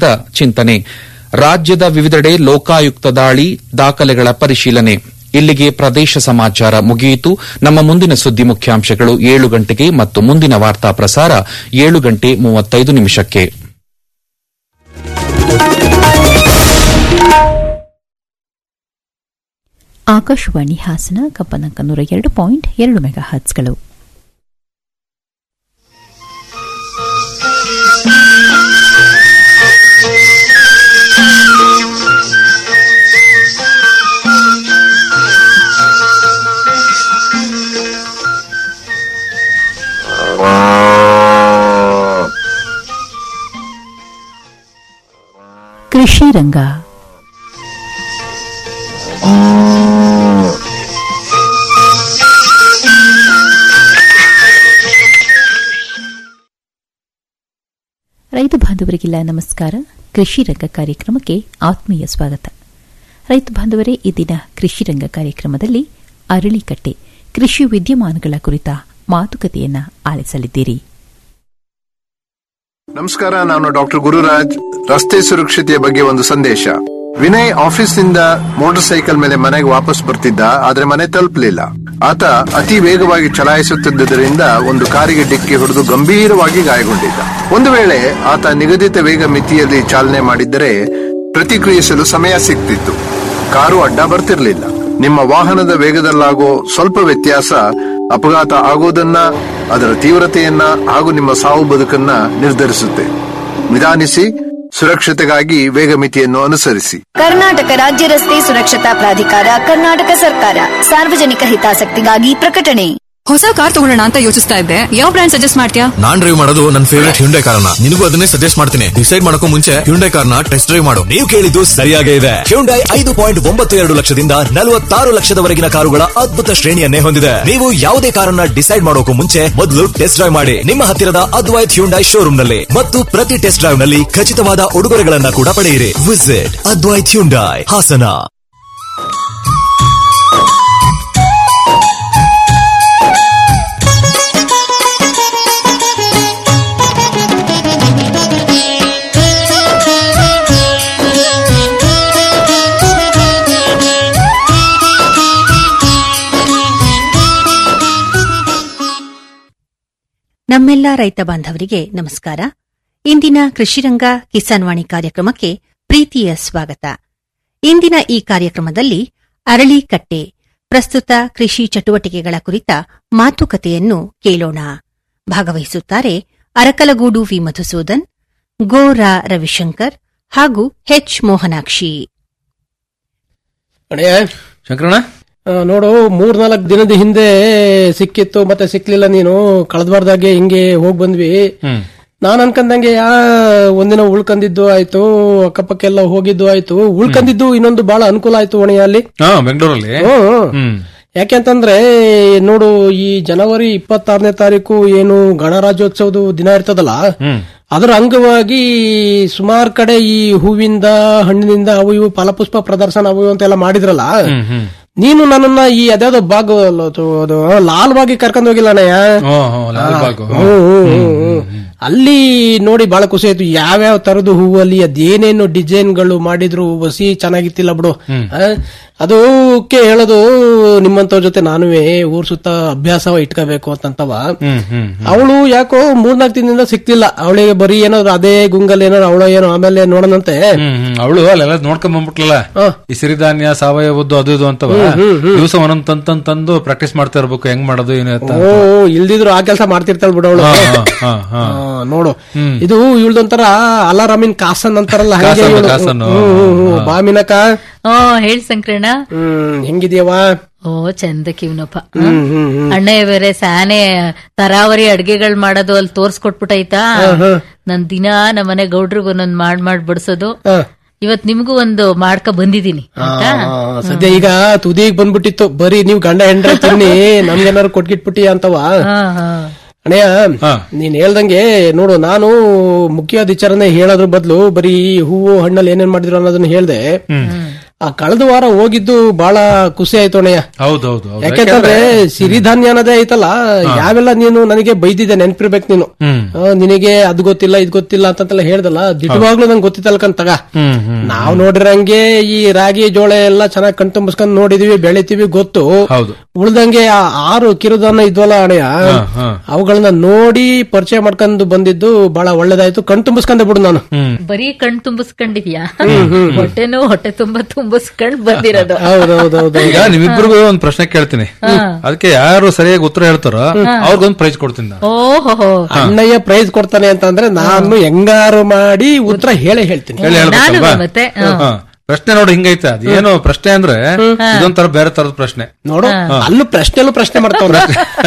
ಕುರಿತ ಚಿಂತನೆ ರಾಜ್ಯದ ವಿವಿಧೆಡೆ ಲೋಕಾಯುಕ್ತ ದಾಳಿ ದಾಖಲೆಗಳ ಪರಿಶೀಲನೆ ಇಲ್ಲಿಗೆ ಪ್ರದೇಶ ಸಮಾಚಾರ ಮುಗಿಯಿತು ನಮ್ಮ ಮುಂದಿನ ಸುದ್ದಿ ಮುಖ್ಯಾಂಶಗಳು ಏಳು ಗಂಟೆಗೆ ಮತ್ತು ಮುಂದಿನ ವಾರ್ತಾ ಪ್ರಸಾರ ಏಳು ಗಂಟೆ ಮೂವತ್ತೈದು ನಿಮಿಷಕ್ಕೆ ಆಕಾಶವಾಣಿ ಹಾಸನ ಕಪ್ಪನಾಂಕ ನೂರ ಎರಡು ಪಾಯಿಂಟ್ ಎರಡು ಮೆಗಾ ಹರ್ಟ್ಸ್ಗಳು ಕೃಷಿ ರಂಗ ರೈತ ಬಾಂಧವರಿಗೆಲ್ಲ ನಮಸ್ಕಾರ ಕೃಷಿ ರಂಗ ಕಾರ್ಯಕ್ರಮಕ್ಕೆ ಆತ್ಮೀಯ ಸ್ವಾಗತ ರೈತ ಬಾಂಧವರೇ ಈ ದಿನ ಕೃಷಿ ರಂಗ ಕಾರ್ಯಕ್ರಮದಲ್ಲಿ ಅರಳಿಕಟ್ಟೆ ಕೃಷಿ ವಿದ್ಯಮಾನಗಳ ಕುರಿತ ಮಾತುಕತೆಯನ್ನ ಆಲಿಸಲಿದ್ದೀರಿ ನಮಸ್ಕಾರ ನಾನು ಡಾಕ್ಟರ್ ಗುರುರಾಜ್ ರಸ್ತೆ ಸುರಕ್ಷತೆಯ ಬಗ್ಗೆ ಒಂದು ಸಂದೇಶ ವಿನಯ್ ಆಫೀಸ್ನಿಂದ ಮೋಟಾರ್ ಸೈಕಲ್ ಮೇಲೆ ಮನೆಗೆ ವಾಪಸ್ ಬರ್ತಿದ್ದ ಆದ್ರೆ ಮನೆ ತಲುಪಲಿಲ್ಲ ಆತ ಅತಿ ವೇಗವಾಗಿ ಚಲಾಯಿಸುತ್ತಿದ್ದುದರಿಂದ ಒಂದು ಕಾರಿಗೆ ಡಿಕ್ಕಿ ಹೊಡೆದು ಗಂಭೀರವಾಗಿ ಗಾಯಗೊಂಡಿದ್ದ ಒಂದು ವೇಳೆ ಆತ ನಿಗದಿತ ವೇಗ ಮಿತಿಯಲ್ಲಿ ಚಾಲನೆ ಮಾಡಿದ್ದರೆ ಪ್ರತಿಕ್ರಿಯಿಸಲು ಸಮಯ ಸಿಗ್ತಿತ್ತು ಕಾರು ಅಡ್ಡ ಬರ್ತಿರ್ಲಿಲ್ಲ ನಿಮ್ಮ ವಾಹನದ ವೇಗದಲ್ಲಾಗೋ ಸ್ವಲ್ಪ ವ್ಯತ್ಯಾಸ ಅಪಘಾತ ಆಗೋದನ್ನ ಅದರ ತೀವ್ರತೆಯನ್ನ ಹಾಗೂ ನಿಮ್ಮ ಸಾವು ಬದುಕನ್ನ ನಿರ್ಧರಿಸುತ್ತೆ ನಿಧಾನಿಸಿ ಸುರಕ್ಷತೆಗಾಗಿ ವೇಗ ಮಿತಿಯನ್ನು ಅನುಸರಿಸಿ ಕರ್ನಾಟಕ ರಾಜ್ಯ ರಸ್ತೆ ಸುರಕ್ಷತಾ ಪ್ರಾಧಿಕಾರ ಕರ್ನಾಟಕ ಸರ್ಕಾರ ಸಾರ್ವಜನಿಕ ಹಿತಾಸಕ್ತಿಗಾಗಿ ಪ್ರಕಟಣೆ ಹೊಸ ಕಾರ್ ತಗೊಳ್ಳೋಣ ಅಂತ ಯೋಚಿಸ್ತಾ ಇದ್ದೆ ಯಾವ ಬ್ರ್ಯಾಂಡ್ ಸಜೆಸ್ಟ್ ಮಾಡ್ತೀಯಾ ನಾನ್ ಡ್ರೈವ್ ಮಾಡೋದು ನನ್ನ ಫೇವರೇಟ್ ಹ್ಯುಂಡೈ ಕಾರ್ನ ನಿನಗೂ ಅದನ್ನೇ ಸಜೆಸ್ಟ್ ಮಾಡ್ತೀನಿ ಡಿಸೈಡ್ ಮಾಡಕ್ಕೂ ಮುಂಚೆ ಹ್ಯುಂಡೈ ಕಾರ್ನ ಟೆಸ್ಟ್ ಡ್ರೈವ್ ಮಾಡು ನೀವು ಕೇಳಿದ್ದು ಸರಿಯಾಗೇ ಇದೆ ಹ್ಯುಂಡೈ ಐದು ಪಾಯಿಂಟ್ ಒಂಬತ್ತು ಎರಡು ಲಕ್ಷದಿಂದ ನಲವತ್ತಾರು ಲಕ್ಷದವರೆಗಿನ ಕಾರುಗಳ ಅದ್ಭುತ ಶ್ರೇಣಿಯನ್ನೇ ಹೊಂದಿದೆ ನೀವು ಯಾವುದೇ ಕಾರನ್ನ ಡಿಸೈಡ್ ಮಾಡೋಕು ಮುಂಚೆ ಮೊದಲು ಟೆಸ್ಟ್ ಡ್ರೈವ್ ಮಾಡಿ ನಿಮ್ಮ ಹತ್ತಿರದ ಅದ್ವೈತ್ ಹ್ಯುಂಡೈ ಶೋರೂಮ್ ನಲ್ಲಿ ಮತ್ತು ಪ್ರತಿ ಟೆಸ್ಟ್ ಡ್ರೈವ್ ನಲ್ಲಿ ಖಚಿತವಾದ ಉಡುಗೊರೆಗಳನ್ನ ಕೂಡ ಪಡೆಯಿರಿ ವಿಸಿಟ್ ಅದ್ವೈತ್ ಹ್ಯುಂಡೈ ಹಾಸನ ನಮ್ಮೆಲ್ಲ ರೈತ ಬಾಂಧವರಿಗೆ ನಮಸ್ಕಾರ ಇಂದಿನ ಕೃಷಿರಂಗ ಕಿಸಾನ್ ವಾಣಿ ಕಾರ್ಯಕ್ರಮಕ್ಕೆ ಪ್ರೀತಿಯ ಸ್ವಾಗತ ಇಂದಿನ ಈ ಕಾರ್ಯಕ್ರಮದಲ್ಲಿ ಅರಳಿಕಟ್ಟೆ ಪ್ರಸ್ತುತ ಕೃಷಿ ಚಟುವಟಿಕೆಗಳ ಕುರಿತ ಮಾತುಕತೆಯನ್ನು ಕೇಳೋಣ ಭಾಗವಹಿಸುತ್ತಾರೆ ಅರಕಲಗೂಡು ವಿ ಮಧುಸೂದನ್ ಗೋರಾ ರವಿಶಂಕರ್ ಹಾಗೂ ಎಚ್ ಮೋಹನಾಕ್ಷಿ ಅಣ್ಣಯ್ಯ ಶಂಕರಣ್ಣ ಆ, ನೋಡು ಮೂರ್ನಾಲ್ಕು ದಿನದ ಹಿಂದೆ ಸಿಕ್ಕಿತ್ತು ಮತ್ತೆ ಸಿಕ್ಲಿಲ್ಲ ನೀನು ಕಳೆದ್ಬಾರ್ದಾಗೆ ಹಿಂಗೆ ಹೋಗ್ ಬಂದ್ವಿ ನಾನ್ ಅನ್ಕಂದಂಗೆ ಯಾ ಒಂದಿನ ಉಳ್ಕಂದಿದ್ದು ಆಯ್ತು ಅಕ್ಕಪಕ್ಕ ಎಲ್ಲ ಹೋಗಿದ್ದು ಆಯ್ತು ಉಳ್ಕಂದಿದ್ದು ಇನ್ನೊಂದು ಬಹಳ ಅನುಕೂಲ ಆಯ್ತು ಒಣೆಯ ಅಲ್ಲಿ ಹಾ ಬೆಂಗಳೂರಲ್ಲಿ ಹ್ಮ್. ಹ್ಮ್ ಯಾಕೆಂತಂದ್ರೆ ನೋಡು ಈ ಜನವರಿ ಇಪ್ಪತ್ತಾರನೇ ತಾರೀಕು ಏನು ಗಣರಾಜ್ಯೋತ್ಸವದ ದಿನ ಇರ್ತದಲ್ಲ ಹ್ಮ್ ಅದರ ಅಂಗವಾಗಿ ಸುಮಾರು ಕಡೆ ಈ ಹೂವಿಂದ ಹಣ್ಣಿನಿಂದ ಅವು ಇವು ಫಲಪುಷ್ಪ ಪ್ರದರ್ಶನ ಅವು ಇವು ಅಂತೆಲ್ಲ ಮಾಡಿದ್ರಲ್ಲ ಹ್ಮ್ ನೀನು ನನ್ನನ್ನ ಈ ಅದ್ಯಾವ್ದೋ ಬಾಗ್ ಅದು ಅದು ಲಾಲ್ ಬಾಗಿ ಕರ್ಕೊಂಡ್ ಹೋಗಿಲ್ಲ ಅಣ್ಣಯ್ಯ ಓ ಹೋ ಲಾಲ್ಬಾಗ್ ಹ್ಮ್, ಹ್ಮ್, ಹ್ಮ್, ಹ್ಮ್. ಅಲ್ಲಿ ನೋಡಿ ಬಹಳ ಖುಷಿ ಆಯ್ತು ಯಾವ್ಯಾವ ತರದ ಹೂವಲ್ಲಿ ಅದೇನೇನು ಡಿಸೈನ್ಗಳು ಮಾಡಿದ್ರು ವಸಿ ಚೆನ್ನಾಗಿತ್ತಿಲ್ಲ ಬಿಡು ಆ, ಅದಕ್ಕೆ ಹೇಳೋದು ನಿಮ್ಮಂತವ್ರ ಜೊತೆ ನಾನುವೇ ಊರ್ ಸುತ್ತ ಅಭ್ಯಾಸವ ಇಟ್ಕೋಬೇಕು ಅಂತಂತವ ಹ್ಮ್ ಹ್ಮ್ ಅವಳು ಯಾಕೋ ಮೂರ್ನಾಲ್ಕು ದಿನದಿಂದ ಸಿಕ್ತಿಲ್ಲ ಅವಳಿಗೆ ಬರೀ ಏನಾದ್ರು ಅದೇ ಗುಂಗಲ್ ಏನಾದ್ರು ಅವಳು ಏನೋ ಆಮೇಲೆ ನೋಡೋಣಂತೆ ಹ್ಮ್ ಹ್ಮ್ ಅವಳು ಅಲ್ಲೆಲ್ಲ ನೋಡ್ಕೊಂಡ್ ಬಂದ್ಬಿಟ್ಲಲ್ಲ ಹಾ. ಈ ಸಿರಿಧಾನ್ಯ ಸಾವಯವದ್ದು ಅದು ಇದು ಅಂತವ ದಿವಸ ಒಂದೊಂದ್ ತಂದ್ ತಂದ್ ತಂದು ಪ್ರಾಕ್ಟೀಸ್ ಮಾಡ್ತಾ ಇರ್ಬೇಕು ಹೆಂಗ್ ಮಾಡೋದು ಏನು ಅಂತ ಓ ಇಲ್ದಿದ್ರು ಆ ಕೆಲಸ ಮಾಡ್ತಿರ್ತಾಳ ಬಿಡವಳು ಹಾ, ಹಾ, ಹಾ, ಹಾ. ನೋಡು ಇದು ಇವಳ್ದೊಂಥರ ಅಲಾರಾಮಿನ್ ಕಾಸನ್ ಅಂತಾರಲ್ಲ ಹಾಗೆ ಕಾಸನ್ನು, ಇವ್ಳು. ಕಾಸನ್ನು. ಹ್ಮ್, ಹ್ಮ್, ಹ್ಮ್. ಬಾ ಮೀನಕ್ಕ ಓ ಹೇಳಿ ಸಂಕ್ರಣ ಹ್ಮ್ ಹೆಂಗಿದ್ಯವ ಓ ಚಂದ ಕಿವ್ನಪ್ಪ ಹ್ಮ್ ಹ್ಮ್ ಹ್ಮ್ ಅಣ್ಣಯ್ಯ ಬೇರೆ ಸಾನೆ ತರಾವರಿ ಅಡ್ಗೆಗಳ್ ಮಾಡೋದು ಅಲ್ಲಿ ತೋರ್ಸ್ಕೊಟ್ಬಿಟ್ಟೈತಾ ನನ್ ದಿನ ನಮ್ಮನೆ ಗೌಡ್ರಿಗ್ ಒಂದೊಂದ್ ಮಾಡ್ ಮಾಡ್ ಬಡ್ಸೋದು ಹಾ. ಇವತ್ ನಿಮ್ಗೂ ಒಂದು ಮಾಡ್ಕ ಬಂದಿದೀನಿ ಆಯ್ತಾ ಆ, ಸದ್ಯ ಈಗ ತುದಿಗ್ ಬಂದ್ಬಿಟ್ಟಿತ್ತು ಬರೀ ನೀವ್ ಗಂಡ ಹೆಂಡ್ರ ತಿನ್ನಿ ನಮ್ಗೇನಾರು ಕೊಟ್ಗಿಟ್ಬಿಟ್ಟಿ ಅಂತವ ಹಾ ಹಾ ಅಣ್ಣಯ್ಯ ಹಾ. ನೀನ್ ಹೇಳ್ದಂಗೆ ನೋಡು ನಾನು ಮುಖ್ಯ ವಿಚಾರನೆ ಹೇಳೋದ್ರ ಬದಲು ಬರೀ ಹೂವು ಹಣ್ಣಲ್ಲಿ ಏನೇನ್ ಮಾಡಿದ್ರು ಅನ್ನೋದನ್ನ ಹೇಳ್ದೆ ಆ ಕಳೆದ ವಾರ ಹೋಗಿದ್ದು ಬಹಳ ಖುಷಿ ಆಯ್ತು ಅಣ್ಣಯ್ಯ ಹೌದೌದು ಹೌದು. ಯಾಕೆಂತಂದ್ರೆ ಸಿರಿಧಾನ್ಯ ಅನ್ನೋದೇ ಐತಲ್ಲ ಯಾವೆಲ್ಲ ನೀನು ನನಗೆ ಬೈದಿದೆ ನೆನ್ಪಿರ್ಬೇಕು ನೀನು ಹ್ಮ್. ಆ, ನಿನಗೆ ಅದ್ ಗೊತ್ತಿಲ್ಲ ಇದ್ ಗೊತ್ತಿಲ್ಲ ಅಂತಂತೆಲ್ಲ ಹೇಳ್ದಲ್ಲ ದಿಟ್ಟವಾಗ್ಲೂ ನಂಗೆ ಗೊತ್ತಿತ್ತಲ್ಕಂತಾಗ ಹ್ಮ್ ಹ್ಮ್ ನಾವ್ ನೋಡಿರಂಗೆ ಈ ರಾಗಿ ಜೋಳ ಎಲ್ಲ ಚೆನ್ನಾಗಿ ಕಣ್ ತುಂಬಿಸ್ಕೊಂಡ್ ನೋಡಿದೀವಿ ಬೆಳಿತೀವಿ ಗೊತ್ತು ಹೌದು ಉಳ್ದಂಗೆ ಆ ಆರು ಕಿರುಧಾನ್ಯ ಇದ್ವಲ್ಲ ಅಣೆಯ ಹಾ. ಅವುಗಳನ್ನ ನೋಡಿ ಪರಿಚಯ ಮಾಡ್ಕೊಂಡು ಬಂದಿದ್ದು ಬಹಳ ಒಳ್ಳೇದಾಯ್ತು ಕಣ್ ತುಂಬಿಸ್ಕೊಂಡೆ ಬಿಡು ನಾನು ಹ್ಮ್ ಬರೀ ಕಣ್ ತುಂಬಿಸ್ಕೊಂಡಿದ್ಯಾ ಹೊಟ್ಟೆನೂ ಹೊಟ್ಟೆ ತುಂಬಾ ತುಂಬಿಸ್ಕೊಂಡ್ ಬಂದಿರೋದು ಹೌದೌದೌದು ಈಗ ನಿಮ್ಮಿಬ್ರಿಗೂ ಒಂದ್ ಪ್ರಶ್ನೆ ಕೇಳ್ತೀನಿ ಅದಕ್ಕೆ ಯಾರು ಸರಿಯಾಗಿ ಉತ್ತರ ಹೇಳ್ತಾರೋ ಅವ್ರಿಗೊಂದು ಪ್ರೈಸ್ ಕೊಡ್ತೀನಿ ನಾನು ಓಹೋ ಅಣ್ಣಯ್ಯ ಪ್ರೈಸ್ ಕೊಡ್ತಾನೆ ಅಂತಂದ್ರೆ ನಾನು ಹೆಂಗಾರು ಮಾಡಿ ಉತ್ತರ ಹೇಳೇ ಹೇಳ್ತೀನಿ ಹೇಳಿ ಹೇಳ್ಬೇಕಲ್ವಾ ನಾನು ಮತ್ತೆ, ಹಾ. ಹಾ. ಪ್ರಶ್ನೆ ನೋಡಿ ಹಿಂಗೈತೆ ಅದೇನು ಪ್ರಶ್ನೆ ಅಂದ್ರೆ ಇದೊಂಥರ ಬೇರೆ ತರದ ಪ್ರಶ್ನೆ ನೋಡು ಅಲ್ಲೂ ಪ್ರಶ್ನೆಲ್ಲೂ ಪ್ರಶ್ನೆ ಮಾಡ್ತಾವ್ರ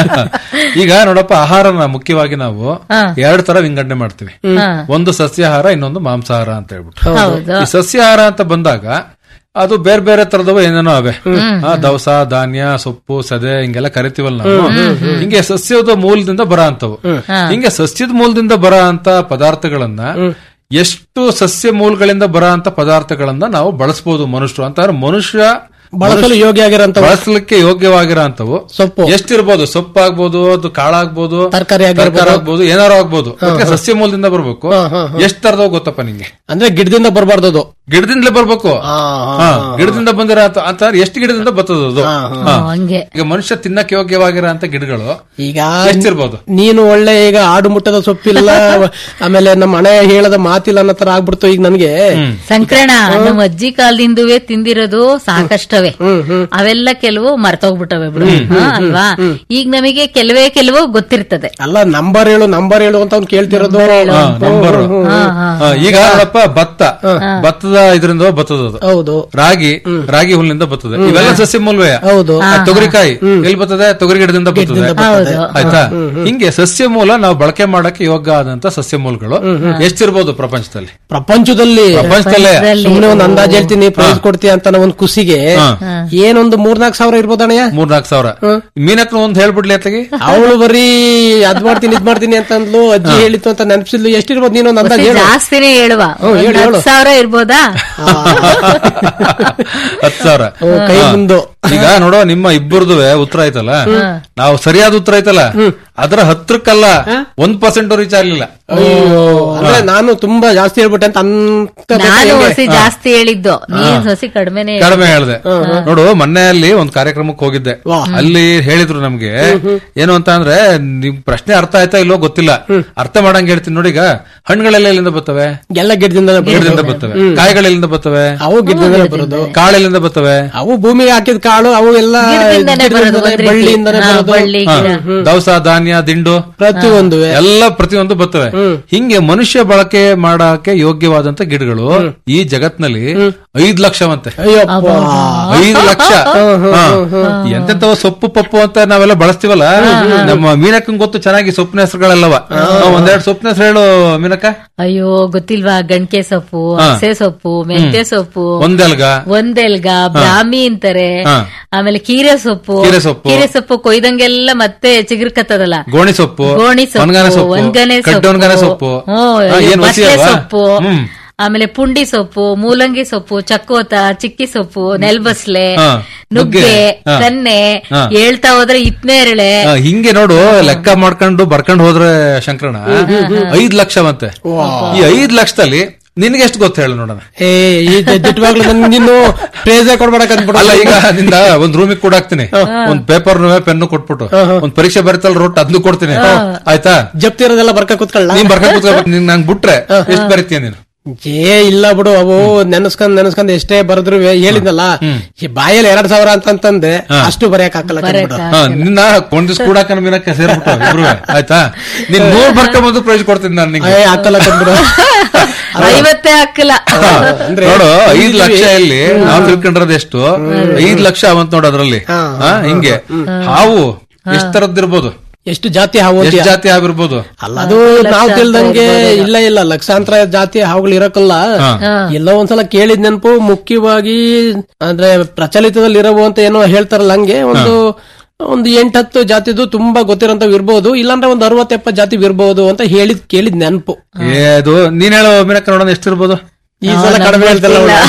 ಈಗ ನೋಡಪ್ಪ ಆಹಾರನ ಮುಖ್ಯವಾಗಿ ನಾವು ಎರಡ್ ತರ ವಿಂಗಡಣೆ ಮಾಡ್ತೀವಿ ಒಂದು ಸಸ್ಯಾಹಾರ ಇನ್ನೊಂದು ಮಾಂಸಾಹಾರ ಅಂತ ಹೇಳ್ಬಿಟ್ಟು ಹೌದು ಈ ಸಸ್ಯಾಹಾರ ಅಂತ ಬಂದಾಗ ಅದು ಬೇರೆ ಬೇರೆ ತರದವ ಏನೇನೋ ಅವೆ ಆ, ದವಸ ಧಾನ್ಯ ಸೊಪ್ಪು ಸದೆ ಹಿಂಗೆಲ್ಲ ಕರಿತೀವಲ್ಲ ನಾವು ಹಿಂಗೆ ಸಸ್ಯದ ಮೂಲದಿಂದ ಬರ ಅಂತವು ಹಿಂಗೆ ಸಸ್ಯದ ಮೂಲದಿಂದ ಬರ ಅಂತ ಪದಾರ್ಥಗಳನ್ನ ಎಷ್ಟು ಸಸ್ಯ ಮೂಲಗಳಿಂದ ಬರ ಅಂತ ಪದಾರ್ಥಗಳನ್ನ ನಾವು ಬಳಸಬಹುದು ಮನುಷ್ಯರು ಅಂತಂದ್ರೆ ಮನುಷ್ಯ ಬಳಸಲು ಯೋಗ್ಯ ಆಗಿರೋಂತ ಬಳಸಲಿಕ್ಕೆ ಯೋಗ್ಯವಾಗಿರೋ ಅಂತವು ಸೊಪ್ಪು ಎಷ್ಟಿರ್ಬೋದು ಸೊಪ್ಪು ಆಗ್ಬೋದು ಅದು ಕಾಳಾಗ್ಬೋದು ತರಕಾರಿ ಆಗಿರ್ಬೋದು. ತರಕಾರಿ ಆಗ್ಬೋದು ಏನಾರು ಆಗ್ಬೋದು ಅದಕ್ಕೆ ಸಸ್ಯ ಮೂಲದಿಂದ ಬರ್ಬೇಕು ಎಷ್ಟ್ ತರದವ್ ಗೊತ್ತಪ್ಪ ನಿಂಗೆ ಅಂದ್ರೆ ಗಿಡದಿಂದ ಬರಬಾರ್ದು ಅದು ಗಿಡದಿಂದಲೇ ಬರ್ಬೇಕು ಹಾ, ಗಿಡದಿಂದ ಬಂದಿರ ಅಂತ ಎಷ್ಟು ಗಿಡದಿಂದ ಬರ್ತದ ಅದು ಹಾ. ಹಂಗೆ ಈಗ ಮನುಷ್ಯ ತಿನ್ನಕ್ಕೆ ಯೋಗ್ಯವಾಗಿರೋ ಅಂತ ಗಿಡಗಳು ಈಗ ಎಷ್ಟಿರ್ಬೋದು ನೀನು ಒಳ್ಳೆ ಈಗ ಆಡು ಮುಟ್ಟದ ಸೊಪ್ಪಿಲ್ಲ ಆಮೇಲೆ ನಮ್ಮ ಹಣೆ ಹೇಳದ ಮಾತಿಲ್ಲ ಅನ್ನೋ ತರ ಆಗ್ಬಿಡ್ತು ಈಗ ನನಗೆ ಸಂಕ್ರಣ ನಮ್ಮ ಅಜ್ಜಿ ಕಾಲದಿಂದುವೆ ತಿಂದಿರೋದು ಸಾಕಷ್ಟವೆ ಅವೆಲ್ಲ ಕೆಲವು ಮರ್ತೋಗ್ಬಿಟ್ಟವೆ ಬಿಡು ಹಾ, ಅಲ್ವಾ ಈಗ ನಮಗೆ ಕೆಲವೇ ಕೆಲವು ಗೊತ್ತಿರ್ತದೆ ಅಲ್ಲ ನಂಬರ್ ಹೇಳು ನಂಬರ್ ಹೇಳು ಅಂತ ಅವ್ನು ಕೇಳ್ತಿರೋದು ಹಾ, ನಂಬರ್ ಹಾ, ಹಾ. ಹಾ, ಈಗ ನೋಡಪ್ಪ ಭತ್ತ ಭತ್ತದ ಇದರಿಂದ ಬರ್ತದ ಅದು ಹೌದು ರಾಗಿ ರಾಗಿ ಹುಲ್ಲಿಂದ ಬರ್ತದೆ ಇವೆಲ್ಲ ಸಸ್ಯ ಮೂಲವೇ ಹೌದು ಆ, ತೊಗರಿಕಾಯಿ ಎಲ್ಲಿ ಬರ್ತದೆ ತೊಗರಿ ಗಿಡದಿಂದ ಬರ್ತದೆ ಹೌದು ಆಯ್ತಾ ಹಿಂಗೆ ಸಸ್ಯ ಮೂಲ ನಾವು ಬಳಕೆ ಮಾಡಕ್ಕೆ ಯೋಗ್ಯ ಆದಂತ ಸಸ್ಯ ಮೂಲಗಳು ಎಷ್ಟಿರ್ಬೋದು ಪ್ರಪಂಚದಲ್ಲಿ ಪ್ರಪಂಚದಲ್ಲಿ ಪ್ರಪಂಚದಲ್ಲೇ ಸುಮ್ನೆ ಒಂದ್ ಅಂದಾಜ್ ಹೇಳ್ತೀನಿ ಪ್ರೈಸ್ ಕೊಡ್ತೀಯ ಅಂತ ಅನ್ನೋ ಒಂದ್ ಖುಷಿಗೆ ಏನೊಂದು ಮೂರ್ನಾಲ್ಕು ಸಾವಿರ ಇರ್ಬೋದಣಯ್ಯ ಮೂರ್ನಾಲ್ಕು ಸಾವಿರ ಮೀನಕ್ಕ ಒಂದ್ ಹೇಳ್ಬಿಡ್ಲಿ ಅತ್ಲಾಗಿ ಅವಳು ಬರೀ ಅದ್ ಮಾಡ್ತೀನಿ ಇದ್ ಮಾಡ್ತೀನಿ ಅಂತ ಅಂದ್ಲು ಅಜ್ಜಿ ಹೇಳಿತ್ತು ಅಂತ ನೆನಪಿಸಿದ್ಲು ಎಷ್ಟಿರ್ಬೋದು ನೀನು ಒಂದ್ ಅಂದಾಜ್ ಹೇಳು ಜಾಸ್ತಿನೇ ಹೇಳುವ ಹ್ಮ್, ಹೇಳು, ಒಂದ್ ಹೇಳು. ಹತ್ತು ಸಾವಿರ ಇರ್ಬೋದಾ ಹತ್ತು ಸಾವಿರ ಕೈ ಹಾ. ಮುಂದು ಈಗ ನೋಡೋ ನಿಮ್ಮ ಇಬ್ಬರದುವೆ ಉತ್ತರ ಐತಲ್ಲ ನಾವು ಸರಿಯಾದ ಉತ್ತರ ಐತಲ್ಲ ಅದರ ಹತ್ರಕ್ಕಲ್ಲ ಒಂದ್ ಪರ್ಸೆಂಟ್ ರೀಚ್ ಆಗ್ಲಿಲ್ಲ ಅಯ್ಯೋ ಅಂದ್ರೆ ನಾನು ತುಂಬಾ ಜಾಸ್ತಿ ಹೇಳ್ಬಿಟ್ಟೆ ಅಂತ ಅಂತ ನಾನು ಹೊಸಿ ಜಾಸ್ತಿ ಹೇಳಿದ್ದು ನೀನ್ ಹೊಸಿ ಕಡಿಮೆನೆ ಹೇಳಿದ್ದು. ಕಡಿಮೆ ಹೇಳ್ದೆ ನೋಡು ಮೊನ್ನೆ ಅಲ್ಲಿ ಒಂದ್ ಕಾರ್ಯಕ್ರಮಕ್ಕೆ ಹೋಗಿದ್ದೆ ಅಲ್ಲಿ ಹೇಳಿದ್ರು ನಮ್ಗೆ ಏನು ಅಂತ ಅಂದ್ರೆ ನಿಮ್ ಪ್ರಶ್ನೆ ಅರ್ಥ ಆಯ್ತಾ ಇಲ್ಲೋ ಗೊತ್ತಿಲ್ಲ ಅರ್ಥ ಮಾಡಂಗ್ ಹೇಳ್ತೀನಿ ನೋಡಿ ಈಗ ಹಣ್ಣುಗಳೆಲ್ಲ ಎಲ್ಲಿಂದ ಬರ್ತವೆ ಎಲ್ಲ ಗಿಡದಿಂದ ಗಿಡದಿಂದ ಬರ್ತವೆ ಕಾಯಿಗಳೆಲ್ಲಿಂದ ಬರ್ತವೆ ಅವು ಗಿಡದಿಂದ ಬರೋದು ಕಾಳೆಲ್ಲಿಂದ ಬರ್ತವೆ ಅವು ಭೂಮಿಗೆ ಹಾಕಿದ ಕಾಳು ಅವು ಎಲ್ಲ ಗಿಡದಿಂದನೇ ಬರೋದು ಒಂದ್ ರೀತಿ. ಬಳ್ಳಿಯಿಂದನೇ ಹಾ, ಬರೋದು ಬಳ್ಳಿ ಹಾ, ಗಿಡ ದವಸ ಧಾನ್ಯ ದಿಂಡು ಪ್ರತಿಯೊಂದು ಎಲ್ಲ ಪ್ರತಿಯೊಂದು ಬರ್ತವೆ ಹಿಂಗೆ ಮನುಷ್ಯ ಬಳಕೆ ಮಾಡಕ್ಕೆ ಯೋಗ್ಯವಾದಂತ ಗಿಡಗಳು ಈ ಜಗತ್ನಲ್ಲಿ ಐದ್ ಲಕ್ಷವಂತೆ ಅಯ್ಯಪ್ಪ ಐದು ಲಕ್ಷ ಹಾ. ಎಂತೆಂತವ ಸೊಪ್ಪು ಪಪ್ಪು ಅಂತ ನಾವೆಲ್ಲ ಬಳಸ್ತೀವಲ್ಲ ನಮ್ಮ ಮೀನಕ್ಕಂಗ್ ಗೊತ್ತು ಚೆನ್ನಾಗಿ ಸೊಪ್ಪಿನ ಹೆಸರುಗಳೆಲ್ಲವ ಒಂದೆರಡು ಸೊಪ್ಪಿನ ಹೆಸರು ಹೇಳು ಮೀನಕ್ಕ ಅಯ್ಯೋ ಗೊತ್ತಿಲ್ವಾ ಗಣಕೆ ಸೊಪ್ಪು ಹಸೆ ಸೊಪ್ಪು ಮೆಂತ್ಯ ಸೊಪ್ಪು ಒಂದೆಲ್ಗ ಒಂದೆಲ್ಗ ಬ್ರಾಹ್ಮಿ ಅಂತಾರೆ ಹಾ. ಆಮೇಲೆ ಕೀರೆ ಸೊಪ್ಪು ಕೀರೆ ಸೊಪ್ಪು. ಕೀರೆ ಸೊಪ್ಪು ಕೊಯ್ದಂಗೆಲ್ಲ ಮತ್ತೆ ಚಿಗುರ್ಕತ್ತದಲ್ಲ ಗೋಣಿ ಸೊಪ್ಪು ಗೋಣಿ ಸೊಪ್ಪು ಒಣಗನೆ ಸೊಪ್ಪು ಒಣಗನೆ ಕಡ್ಡೊಣಗನೆ ಸೊಪ್ಪು ಹ್ಮ್, ಹಾ, ಏನ್ ವಸಿ ಬಸ್ಳೆ ಅಲ್ವಾ? ಸೊಪ್ಪು ಹ್ಮ್. ಆಮೇಲೆ ಪುಂಡಿ ಸೊಪ್ಪು ಮೂಲಂಗಿ ಸೊಪ್ಪು ಚಕ್ಕೋತ ಚಿಕ್ಕಿ ಸೊಪ್ಪು ನೆಲ್ಬಸ್ಲೆ ಹಾ, ನುಗ್ಗೆ ನುಗ್ಗೆ, ಹಾ. ಕನ್ನೆ ಹಾ. ಹೇಳ್ತಾ ಹೋದ್ರೆ ಇತ್ನೇರಳೆ ಆ, ಹಿಂಗೆ ನೋಡು ಲೆಕ್ಕ ಮಾಡ್ಕೊಂಡು ಬರ್ಕೊಂಡು ಹೋದ್ರೆ ಶಂಕರಣ ಐದ್ ಲಕ್ಷವಂತೆ ಈ ಐದ್ ಲಕ್ಷದಲ್ಲಿ ನಿನ್ಗೆ ಎಷ್ಟು ಗೊತ್ತು ಹೇಳು ನೋಡೋಣ ಏ ಈ ದಿಟ್ಟವಾಗ್ಲು ನನ್ಗೆ ನೀನು ಪ್ರೇಸೇ ಕೊಡ್ಬೇಡಕ್ ಅಂದ್ಬಿಡು ಅಲ್ಲ ಈಗ ನಿಂದ ಒಂದ್ ರೂಮಿಗೆ ಕೂಡ ಹಾಕ್ತೀನಿ ಒಂದ್ ಪೇಪರ್ ಪೆನ್ನು ಕೊಟ್ಬಿಟ್ಟು ಒಂದ್ ಪರೀಕ್ಷೆ ಬರೀತಲ್ಲ ರೋಟ್ ಅದನ್ನು ಕೊಡ್ತೀನಿ ಆಯ್ತಾ ಜಪ್ತಿ ಇರೋದೆಲ್ಲ ಬರ್ಕ ಕುತ್ಕೊಳ್ಳ ನೀನ್ ಬರ್ಕ ಕೂತ್ಕೋಬೇಕು ನೀನ್ ನಂಗೆ ಬಿಟ್ರೆ ಎಷ್ಟು ಬರೀತೀಯ ನೀನು ಏ ಇಲ್ಲ ಬಿಡು ಅವು ನೆನೆಸ್ಕೊಂಡ್ ನೆನೆಸ್ಕೊಂಡ್ ಎಷ್ಟೇ ಬರೆದ್ರು ಹೇಳಿದ್ನಲ್ಲ ಈ ಬಾಯಲ್ಲಿ ಎರಡ್ ಸಾವಿರ ಅಂತಂತಂದೆ ಅಷ್ಟು ಬರೆಯಕ್ ಹಾಕಲ್ಲ ಕಣ್ಬಿಡು. ಹಾ, ನಿನ್ನ ಒಂದ್ ದಿವ್ಸ ಕೂಡ ಮೀನಕ್ಕೆ ಸೇರ್ಬಿಟ್ಟು ಇಬ್ರು ಆಯ್ತಾ ನೀನ್ ನೂರ್ ಬರ್ಕೊಂಬಂದು ಪ್ರೈಸ್ ಕೊಡ್ತೀನಿ ನಾನು ನಿಂಗೆ ಏ ಹಾಕಲ್ಲ ಕಣ್ಬಿಡು ಐವತ್ತೇ ಹಾಕಲ್ಲ ಅಂದ್ರೆ ನೋಡು ಐದ್ ಇದ್ವಿ. ಲಕ್ಷ ಇಲ್ಲಿ ನಾವ್ ತಿಳ್ಕೊಂಡಿರೋದು ಎಷ್ಟು ಐದ್ ಲಕ್ಷ ಅವಂತ ನೋಡು ಅದ್ರಲ್ಲಿ ಹಾ, ಹಿಂಗೆ ಹಾವು ಎಷ್ಟ್ ತರದ್ದಿರ್ಬೋದು ಎಷ್ಟು ಜಾತಿ ಹಾವು ಎಷ್ಟ್ ಅಂತೀಯ? ಜಾತಿ ಹಾವಿರ್ಬೋದು ಅಲ್ಲ ಅದು ನಾವು ತಿಳ್ದಂಗೆ ಇಲ್ಲ ಇಲ್ಲ ಲಕ್ಷಾಂತರ ಜಾತಿ ಹಾವುಗಳು ಇರಕ್ಕಲ್ಲ ಹಾ. ಎಲ್ಲೋ ಒಂದ್ಸಲ ಕೇಳಿದ್ ನೆನಪು ಮುಖ್ಯವಾಗಿ ಅಂದ್ರೆ ಪ್ರಚಲಿತದಲ್ಲಿ ಇರವು ಅಂತ ಏನೋ ಹೇಳ್ತಾರಲ್ಲ ಹಂಗೆ ಒಂದು ಒಂದು ಎಂಟತ್ತು ಜಾತಿದು ತುಂಬಾ ಗೊತ್ತಿರೋಂಥವು ಇರ್ಬೋದು ಇಲ್ಲಾಂದ್ರೆ ಒಂದು ಅರವತ್ತೆಪ್ಪ ಜಾತಿ ಇರ್ಬೋದು ಅಂತ ಹೇಳಿದ್ ಕೇಳಿದ್ ನೆನಪು ಏ ಅದು ನೀನ್ ಹೇಳೋ ಮೀನಕ್ಕ ನೋಡೋಣ ಎಷ್ಟಿರ್ಬೋದು ಈ ಸಲ ಕಡಿಮೆ ಹೇಳ್ತಲ್ಲ ಅವಳು.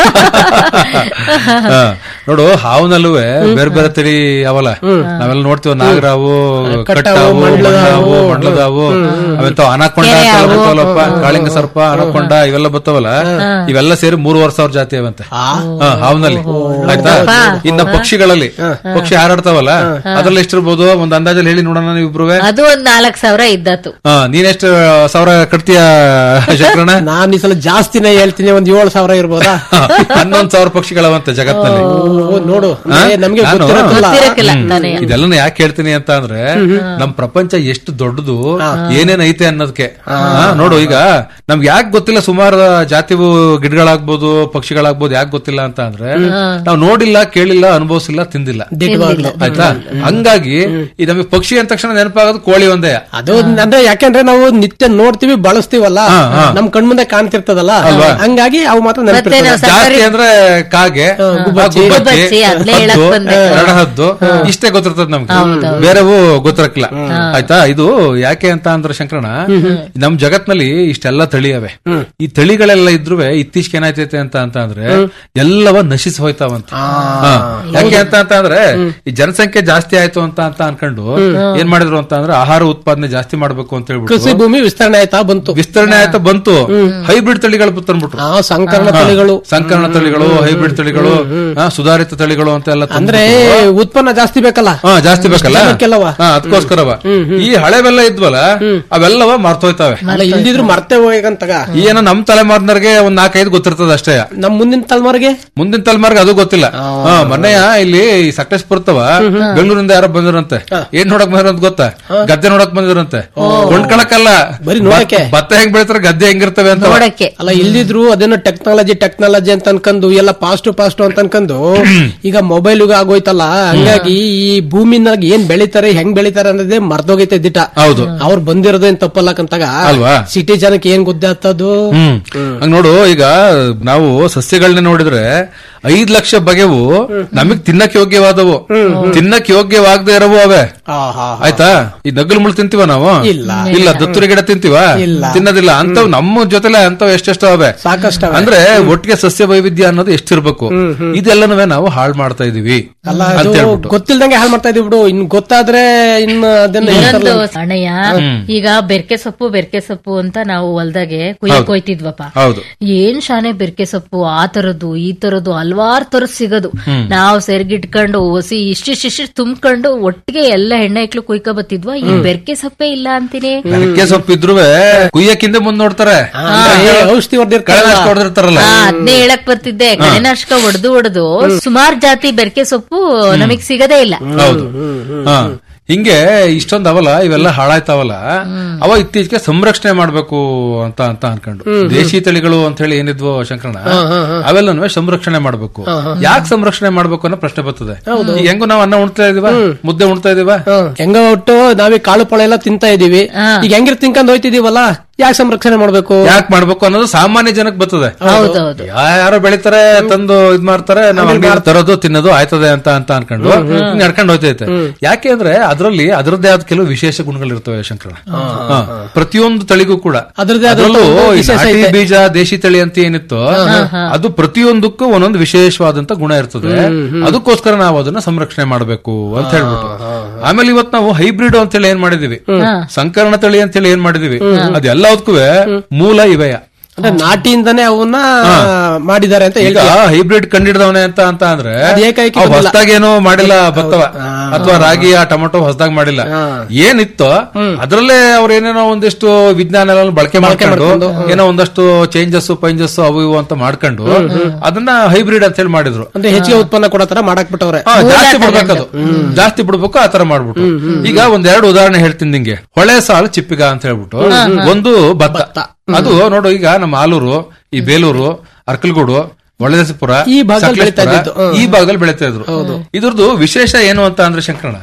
ಹಾ. ನೋಡು ಹಾವುನಲ್ಲೂ ಬೇರೆ ಬೇರೆ ತಳಿ ಅವಲ್ಲ ನಾವೆಲ್ಲ ನೋಡ್ತೀವಿ ನಾಗರಾವು ಕಟ್ಟಾವು ಮಂಡ್ಲದಾವು ಮಂಡ್ಲದಾವು ಅವೆಂತ ಅನಕೊಂಡ ಕೆರೆ ಅಂತೆಲ್ಲ ಹಾವು. ಬರ್ತಾವಲ್ಲಪ್ಪ ಕಾಳಿಂಗ ಸರ್ಪ ಅನಕೊಂಡ ಇವೆಲ್ಲ ಬರ್ತಾವಲ್ಲ ಇವೆಲ್ಲ ಸೇರಿ ಮೂರುವರೆ ಸಾವಿರ ಜಾತಿ ಅವಂತೆ ಹಾ, ಹಾವ್ನಲ್ಲಿ ಆಯ್ತಾ ಇನ್ನ ಪಕ್ಷಿಗಳಲ್ಲಿ ಪಕ್ಷಿ ಹಾರಾಡ್ತಾವಲ್ಲ ಅದ್ರಲ್ಲಿ ಎಷ್ಟಿರ್ಬೋದು ಒಂದ್ ಅಂದಾಜಲ್ಲಿ ಹೇಳಿ ನೋಡೋಣ ನೀವು ಇಬ್ರು ಅದು ಒಂದ್ ನಾಲ್ಕ್ ಸಾವಿರ ಇದ್ದತ್ತು ನೀನೆಷ್ಟು ಸಾವಿರ ಕಟ್ತೀಯ ಶಂಕರಣ್ಣ ನಾನ್ ಈ ಸಲ ಜಾಸ್ತಿನೇ ಹೇಳ್ತೀನಿ ಒಂದ್ ಏಳು ಸಾವಿರ ಇರ್ಬೋದಾ ಹನ್ನೊಂದ್ ಸಾವಿರ ಪಕ್ಷಿಗಳವಂತೆ ಜಗತ್ನಲ್ಲಿ ಓ, ನೋಡು ಹಾ? ಅಂದ್ರೆ ನಮ್ಗೆ ನಾನು- ಗೊತ್ತಿರಕ್ಕಿಲ್ಲ ಗೊತ್ತಿರಕ್ಕಿಲ್ಲ ತಾನೇ ಇದೆಲ್ಲ ಯಾಕೆ ಹೇಳ್ತೀನಿ ಅಂತ ಅಂದ್ರೆ ನಮ್ ಪ್ರಪಂಚ ಎಷ್ಟು ದೊಡ್ಡದು ಏನೇನ್ ಐತೆ ಅನ್ನೋದಕ್ಕೆ ಹಾ, ನೋಡು ಈಗ ನಮ್ಗೆ ಯಾಕೆ ಗೊತ್ತಿಲ್ಲ ಸುಮಾರು ಜಾತಿವು ಗಿಡಗಳಾಗ್ಬೋದು ಪಕ್ಷಿಗಳಾಗ್ಬೋದು ಯಾಕೆ ಗೊತ್ತಿಲ್ಲ ಅಂತ ಅಂದ್ರೆ ನಾವು ನೋಡಿಲ್ಲ ಕೇಳಿಲ್ಲ ಅನುಭವಿಸಿಲ್ಲ ತಿಂದಿಲ್ಲ ದಿಟ್ವಾಗ್ಲು. ಆಯ್ತಾ ಹಂಗಾಗಿ ಈ ನಮಗೆ ಪಕ್ಷಿ ಅಂದ ತಕ್ಷಣ ನೆನಪಾಗೋದು ಕೋಳಿ ಒಂದೇ ಅದು ಅಂದ್ರೆ ಯಾಕೆಂದ್ರೆ ನಾವು ನಿತ್ಯ ನೋಡ್ತೀವಿ ಬಳಸ್ತೀವಲ್ಲ ಹಾ, ಹಾ. ನಮ್ ಕಣ್ಮುಂದೆ ಕಾಣ್ತಿರ್ತದಲ್ಲ ಅಲ್ವಾ? ಹಂಗಾಗಿ ಅವು ಮಾತ್ರ ಮತ್ತೆ ನೆನಪಿರ್ತದೆ ನಾವು ಜಾಸ್ತಿ ಅಂದ್ರೆ ಕಾಗೆ ಗುಬ್ಬಚ್ಚಿ. ಗುಬ್ಬಚ್ಚಿ, ಅದ್ನೇ ಹೇಳಕ್ ಹದ್ದು, ಬಂದೆ. ರಣಹದ್ದು ಇಷ್ಟೇ ಗೊತ್ತಿರ್ತದ ನಮ್ಗೆ ಬೇರೆವು ಗೊತ್ತಿರಕ್ಕಿಲ್ಲ ಆಯ್ತಾ ಇದು ಯಾಕೆ ಅಂತ ಅಂದ್ರೆ ಶಂಕರಣ ನಮ್ ಜಗತ್ನಲ್ಲಿ ಇಷ್ಟೆಲ್ಲ ತಳಿಯವೆ ಈ ತಳಿಗಳೆಲ್ಲ ಇದ್ರು ಇತ್ತೀಚೆಗೆ ಏನಾಯ್ತೈತೆ ಅಂತ ಅಂತ ಅಂದ್ರೆ ಎಲ್ಲವ ನಶಿಸಿ ಹೋಯ್ತಾವಂತ ಹಾ. ಯಾಕೆ ಅಂತ ಅಂತ ಅಂದ್ರೆ ಈ ಜನಸಂಖ್ಯೆ ಜಾಸ್ತಿ ಆಯ್ತು ಅಂತ ಅಂತ ಅನ್ಕೊಂಡು ಏನ್ ಮಾಡಿದ್ರು ಅಂತ ಅಂದ್ರೆ ಆಹಾರ ಉತ್ಪಾದನೆ ಜಾಸ್ತಿ ಮಾಡ್ಬೇಕು ಅಂತ ಕೃಷಿ ಹೇಳ್ಬಿಟ್ಟು ಭೂಮಿ ವಿಸ್ತರಣೆ ಆಯ್ತಾ ಬಂತು ವಿಸ್ತರಣೆ ಆಯ್ತಾ ಬಂತು ಹೈಬ್ರಿಡ್ ತಳಿಗಳು ತಂದ್ಬಿಟ್ರು ಆ ಸಂಕರಣ ಹಾ. ತಳಿಗಳು ಸಂಕರಣ ತಳಿಗಳು ಹೈಬ್ರಿಡ್ ತಳಿಗಳು ಹಾ, ಸುಧಾರಿತ ತಳಿಗಳು ಅಂತೆಲ್ಲ ಅಂದ್ರೆ ತಂದ್ಬಿಟ್ಟು- ಉತ್ಪನ್ನ ಜಾಸ್ತಿ ಬೇಕಲ್ಲ ಹಾ ಜಾಸ್ತಿ ಬೇಕಲ್ಲ ಜನಕ್ಕೆಲ್ಲವ? ಹಾ ಅದಕ್ಕೋಸ್ಕರವ ಈ ಹಳೆವೆಲ್ಲ ಇದ್ವಲ್ಲ ಅವೆಲ್ಲವ ಮರ್ತೋಯ್ತಾವೆ ಅಲ್ಲ ಇಲ್ದಿದ್ರು ಮರ್ತೆ ಹೋಗಂತಾಗ ಏನೋ ನಮ್ ತಲೆಮಾರಿನವ್ರಿಗೆ ಒಂದ್ ನಾಲ್ಕೈದು ಗೊತ್ತಿರ್ತದ ಅಷ್ಟೇ ನಮ್ ಮುಂದಿನ ತಲೆಮಾರಿಗೆ ಮುಂದಿನ ತಲೆಮಾರ್ಗೆ ಅದು ಗೊತ್ತಿಲ್ಲ ಹಾ ಮೊನ್ನೆಯ ಇಲ್ಲಿ ಸಕಲೇಶ್ಪುರತವ ಬೆಂಗಳೂರಿಂದ ಯಾರೋ ಬಂದಿರಂತೆ ಏನ್ ನೋಡಕ್ ಬಂದಿರಂತ ಗೊತ್ತಾ ಗದ್ದೆ ನೋಡಕ್ ಬಂದಿರಂತೆ ಕೊಂಡ್ಕೊಳಕಲ್ಲ ಬರೀ ನೋಡಕ್ಕೆ. ಭತ್ತ- ಭತ್ತ ಹೆಂಗ್ ಬೆಳಿತಾರೆ ಗದ್ದೆ ಹೆಂಗಿರ್ತವೆ ಅಂತ ನೋಡಕ್ಕೆ ಅಲ್ಲ ಇಲ್ದಿದ್ರು ಅದೇನೋ ಟೆಕ್ನಾಲಜಿ ಟೆಕ್ನಾಲಜಿ ಅಂತ ಅನ್ಕೊಂಡು ಎಲ್ಲ ಫಾಸ್ಟ್ ಫಾಸ್ಟ್ ಅಂತ ಅನ್ಕೊಂಡು ಈಗ ಮೊಬೈಲ್ ಯುಗ ಆಗೋಯ್ತಲ್ಲ ಹಂಗಾಗಿ ಈ ಭೂಮಿನಾಗ ಏನ್ ಬೆಳಿತಾರೆ ಹೆಂಗ್ ಬೆಳಿತಾರೆ ಅನ್ನೋದೇ ಮರ್ದೋಗೈತೆ ದಿಟ ಹೌದು. ಅವ್ರು ಬಂದಿರೋದೇನ್ ತಪ್ಪಲ್ಲಕಂತಾಗ ಅಲ್ವಾ? ಸಿಟಿ ಜನಕ್ಕೆ ಏನ್ ಗೊತ್ತಾಗ್ತದು ಹ್ಮ್ ಹಂಗ ನೋಡು ಈಗ ನಾವು ಸಸ್ಯಗಳನ್ನ ನೋಡಿದ್ರೆ ಐದ್ ಲಕ್ಷ ಬಗೆವು ನಮಗ್ ತಿನ್ನಕ್ ಯೋಗ್ಯವಾದವು ತಿನ್ನಕ್ ಯೋಗ್ಯವಾಗದೆ ಇರವು ಅವೇ ಆಹಾ. ಆಯ್ತಾ ಈ ನಗಲು ಮುಳ್ಳು ತಿಂತೀವ ನಾವು ಇಲ್ಲ. ಇಲ್ಲ ದತ್ತುರಿ ಗಿಡ ತಿಂತೀವ ಇಲ್ಲ. ತಿನ್ನೋದಿಲ್ಲ ಅಂತವ್ ನಮ್ಮ ಜೊತೆಲೆ ಅಂತವ್ ಎಷ್ಟೆಷ್ಟೋ ಅವೆ ಸಾಕಷ್ಟು ಅವೆ. ಅಂದ್ರೆ ಒಟ್ಟಿಗೆ ಸಸ್ಯ ವೈವಿಧ್ಯ ಅನ್ನೋದು ಎಷ್ಟಿರ್ಬೇಕು ಇದೆಲ್ಲನೂ ನಾವು ಹಾಳು ಮಾಡ್ತಾ ಇದೀವಿ ಅಲ್ಲ ಅಂತ ಅದು ಹೇಳ್ಬಿಟ್ಟು ಗೊತ್ತಿಲ್ದಂಗೆ ಹಾಳು ಮಾಡ್ತಾ ಇದೀವಿ ಬಿಡು ಇನ್ ಗೊತ್ತಾದ್ರೆ ಇನ್ನು ಅದನ್ನ ಇನ್ನೊಂದು ಹೇಳ್ತಾರಲ್ಲ. ಅಣ್ಣಯ್ಯ ಈಗ ಬೆರ್ಕೆ ಸೊಪ್ಪು ಬೆರ್ಕೆ ಸೊಪ್ಪು ಅಂತ ನಾವು ಹೊಲ್ದಾಗೆ ಕುಯ್ಯಕ್ ಹೌದು. ಹೋಯ್ತಿದ್ವಪ್ಪ ಹೌದು ಏನ್ ಶಾನೆ ಬೆರ್ಕೆ ಸೊಪ್ಪು ಆ ತರದ್ದು ಈ ತರದ್ದು ಹಲ್ವಾರ್ ತರ ಸಿಗೋದು ನಾವು ಸೆರ್ಗಿಟ್ಕೊಂಡು ಒಸಿ ಇಷ್ಟಿಷ್ಟಿಷ್ಟು ತುಂಬ್ಕೊಂಡು ಒಟ್ಟಿಗೆ ಎಲ್ಲ ಹೆಣ್ಣೈಕ್ಳು ಕುಯ್ಕ ಬತ್ತಿದ್ವ ಈ ಬೆರ್ಕೆ ಸೊಪ್ಪೆ ಇಲ್ಲ ಅಂತೀನಿ ಬೆಳಗ್ಗೆ ಸ್ವಲ್ಪ ಇದ್ರು ಕುಯ್ಯಕ್ಕಿಂತ ಮುಂದ್ ನೋಡ್ತಾರೆ ಆ, ಏ, ಔಷಧಿ ಹೊಡೆದಿರ್ತಾರಲ್ಲ ಕಳೆನಾಶಕ ಹೊಡೆದಿರ್ತಾರಲ್ಲ ಹಾ ಅದ್ನೇ ಹೇಳಕ್ ಬರ್ತಿದ್ದೆ ಕಳೆನಾಶಕ ಹೊಡೆದು ಹೊಡೆದು ಸುಮಾರ್ ಜಾತಿ ಬೆರ್ಕೆ ಸೊಪ್ಪು ನಮಗ್ ಸಿಗದೇ ಇಲ್ಲ ಹೌದು ಹಾ ಹಿಂಗೆ ಇಷ್ಟೊಂದ್ ಅವಲ್ಲ ಇವೆಲ್ಲ ಹಾಳಾಯ್ತಾವಲ್ಲ ಅವ ಇತ್ತೀಚೆಗೆ ಸಂರಕ್ಷಣೆ ಮಾಡ್ಬೇಕು ಅಂತ ಅಂತ ಅನ್ಕೊಂಡು ದೇಶಿ ತಳಿಗಳು ಅಂತ ಹೇಳಿ ಏನಿದ್ವು ಶಂಕರಣ ಅವೆಲ್ಲನೂ ಸಂರಕ್ಷಣೆ ಮಾಡ್ಬೇಕು ಯಾಕೆ ಸಂರಕ್ಷಣೆ ಮಾಡ್ಬೇಕು ಅನ್ನೋ ಪ್ರಶ್ನೆ ಬರ್ತದೆ ಈಗ ಹೆಂಗು ನಾವು ಅನ್ನ ಉಣ್ತಾ ಇದೀವ ಮುದ್ದೆ ಉಣ್ತಾ ಇದೀವ ಹ್ಮ್. ಹೆಂಗ ಒಟ್ಟು ನಾವೇ ಕಾಳು ಪಳ ಎಲ್ಲ ತಿಂತಾ ಇದೀವಿ ಈಗ ಹೆಂಗಿರ್ ತಿನ್ಕೊಂಡ್ ಹೋಯ್ತಿದೀವಲ್ಲ ಯಾಕೆ ಸಂರಕ್ಷಣೆ ಮಾಡ್ಬೇಕು ಯಾಕೆ ಮಾಡ್ಬೇಕು ಅನ್ನೋದು ಸಾಮಾನ್ಯ ಜನಕ್ಕೆ ಬರ್ತದೆ ಹೌದೌದು ಯಾ- ಯಾರೋ ಬೆಳಿತಾರೆ ತಂದು ಇದ್ ಮಾಡ್ತಾರೆ ನಾವು ಅಂಗಡಿ ತರೋದು ತಿನ್ನೋದು ಆಯ್ತದೆ ಅಂತ ಅಂತ ಅನ್ಕೊಂಡು ನಡ್ಕೊಂಡು ಹೋಯ್ತೈತೆ ಯಾಕೆ ಅಂದ್ರೆ ಅದರಲ್ಲಿ ಅದರದ್ದೇ ಆದ ಕೆಲವು ವಿಶೇಷ ಗುಣಗಳಿರ್ತವೆ ಶಂಕರ ಹಾ. ಪ್ರತಿಯೊಂದು ತಳಿಗೂ ಕೂಡ ಅದ್ರದ್ದೇ ಆದ ಅದ್ರಲ್ಲೂ ಈ ವಿಶೇಷ ನಾಟಿ ಐತೆ. ಬೀಜ ದೇಶಿ ತಳಿ ಅಂತ ಏನಿತ್ತು ಅದು ಪ್ರತಿಯೊಂದಕ್ಕೂ ಒಂದೊಂದು ವಿಶೇಷವಾದಂತ ಗುಣ ಇರ್ತದೆ ಅದಕ್ಕೋಸ್ಕರ ನಾವು ಅದನ್ನ ಸಂರಕ್ಷಣೆ ಮಾಡಬೇಕು ಅಂತ ಹೇಳ್ಬಿಟ್ಟು ಆಮೇಲೆ ಇವತ್ತು ನಾವು ಹೈಬ್ರಿಡ್ ಅಂತ ಹೇಳಿ ಏನ್ ಮಾಡಿದೀವಿ ಸಂಕರಣ ತಳಿ ಅಂತ ಹೇಳಿ ಏನ್ ಮಾಡಿದೀವಿ ಅದೆಲ್ಲದಕ್ಕೂ ಮೂಲ ಇವೆಯ ಅಂದ್ರೆ ನಾಟಿಯಿಂದಾನೇ ಅವನ್ನ ಮಾಡಿದ್ದಾರೆ ಅಂತ ಈಗ ಹೇಳ್ತೀವಿ ಹೈಬ್ರಿಡ್ ಕಂಡಿಡ್ದವನೆ ಅಂತ ಅಂತ ಅಂದ್ರೆ ಅದು ಏಕೈಕಿ ಅವ್ ಬಂದಿಲ್ಲ. ಹೊಸ್ದಾಗೇನೋ ಮಾಡಿಲ್ಲ ಭತ್ತವ ಅಥವಾ ರಾಗಿ ಆ ಟೊಮೊಟೊ ಹೊಸದಾಗಿ ಮಾಡಿಲ್ಲ ಏನಿತ್ತು ಅದ್ರಲ್ಲೇ ಅವ್ರ ಏನೇನೋ ಒಂದಿಷ್ಟು ವಿಜ್ಞಾನ ಎಲ್ಲ ಬಳಕೆ ಮಾಡ್ಕೊಂಡು ಏನೋ ಒಂದಷ್ಟು ಚೇಂಜಸ್ ಪೈಂಜಸ್ ಅವು ಇವು ಅಂತ ಮಾಡ್ಕೊಂಡು ಅದನ್ನ ಹೈಬ್ರಿಡ್ ಅಂತ ಹೇಳಿ ಮಾಡಿದ್ರು ಅಂದ್ರೆ ಹೆಚ್ಚಿಗೆ ಉತ್ಪನ್ನ ಕೊಡೋ ತರ ಮಾಡಕ್ ಬಿಟ್ಟವ್ರೆ ಹಾ, ಜಾಸ್ತಿ ಬಿಡ್ಬೇಕದು ಜಾಸ್ತಿ ಬಿಡ್ಬೇಕು ಆತರ ಮಾಡ್ಬಿಟ್ಟು ಈಗ ಒಂದೆರಡು ಉದಾಹರಣೆ ಹೇಳ್ತೀನಿ ನಿಂಗೆ ಹೊಳೆ ಸಾಲು ಚಿಪ್ಪಿಗ ಅಂತ ಹೇಳ್ಬಿಟ್ಟು ಒಂದು ಭತ್ತ ಅದು ನೋಡು ಈಗ ನಮ್ಮ ಆಲೂರು ಈ ಬೇಲೂರು ಅರ್ಕಲ್ಗೂಡು ಒಳ್ಳೆದಸಪುರ ಈ ಭಾಗದಲ್ಲಿ ಬೆಳೀತಾ ಇದ್ದಿದ್ದು. ಹ್ಮ್. ಈ ಭಾಗದಲ್ಲಿ ಬೆಳೀತಾ ಇದ್ರು ಇದ್ರದ್ದು ವಿಶೇಷ ಏನು ಅಂತ ಅಂದ್ರೆ ಶಂಕರಣ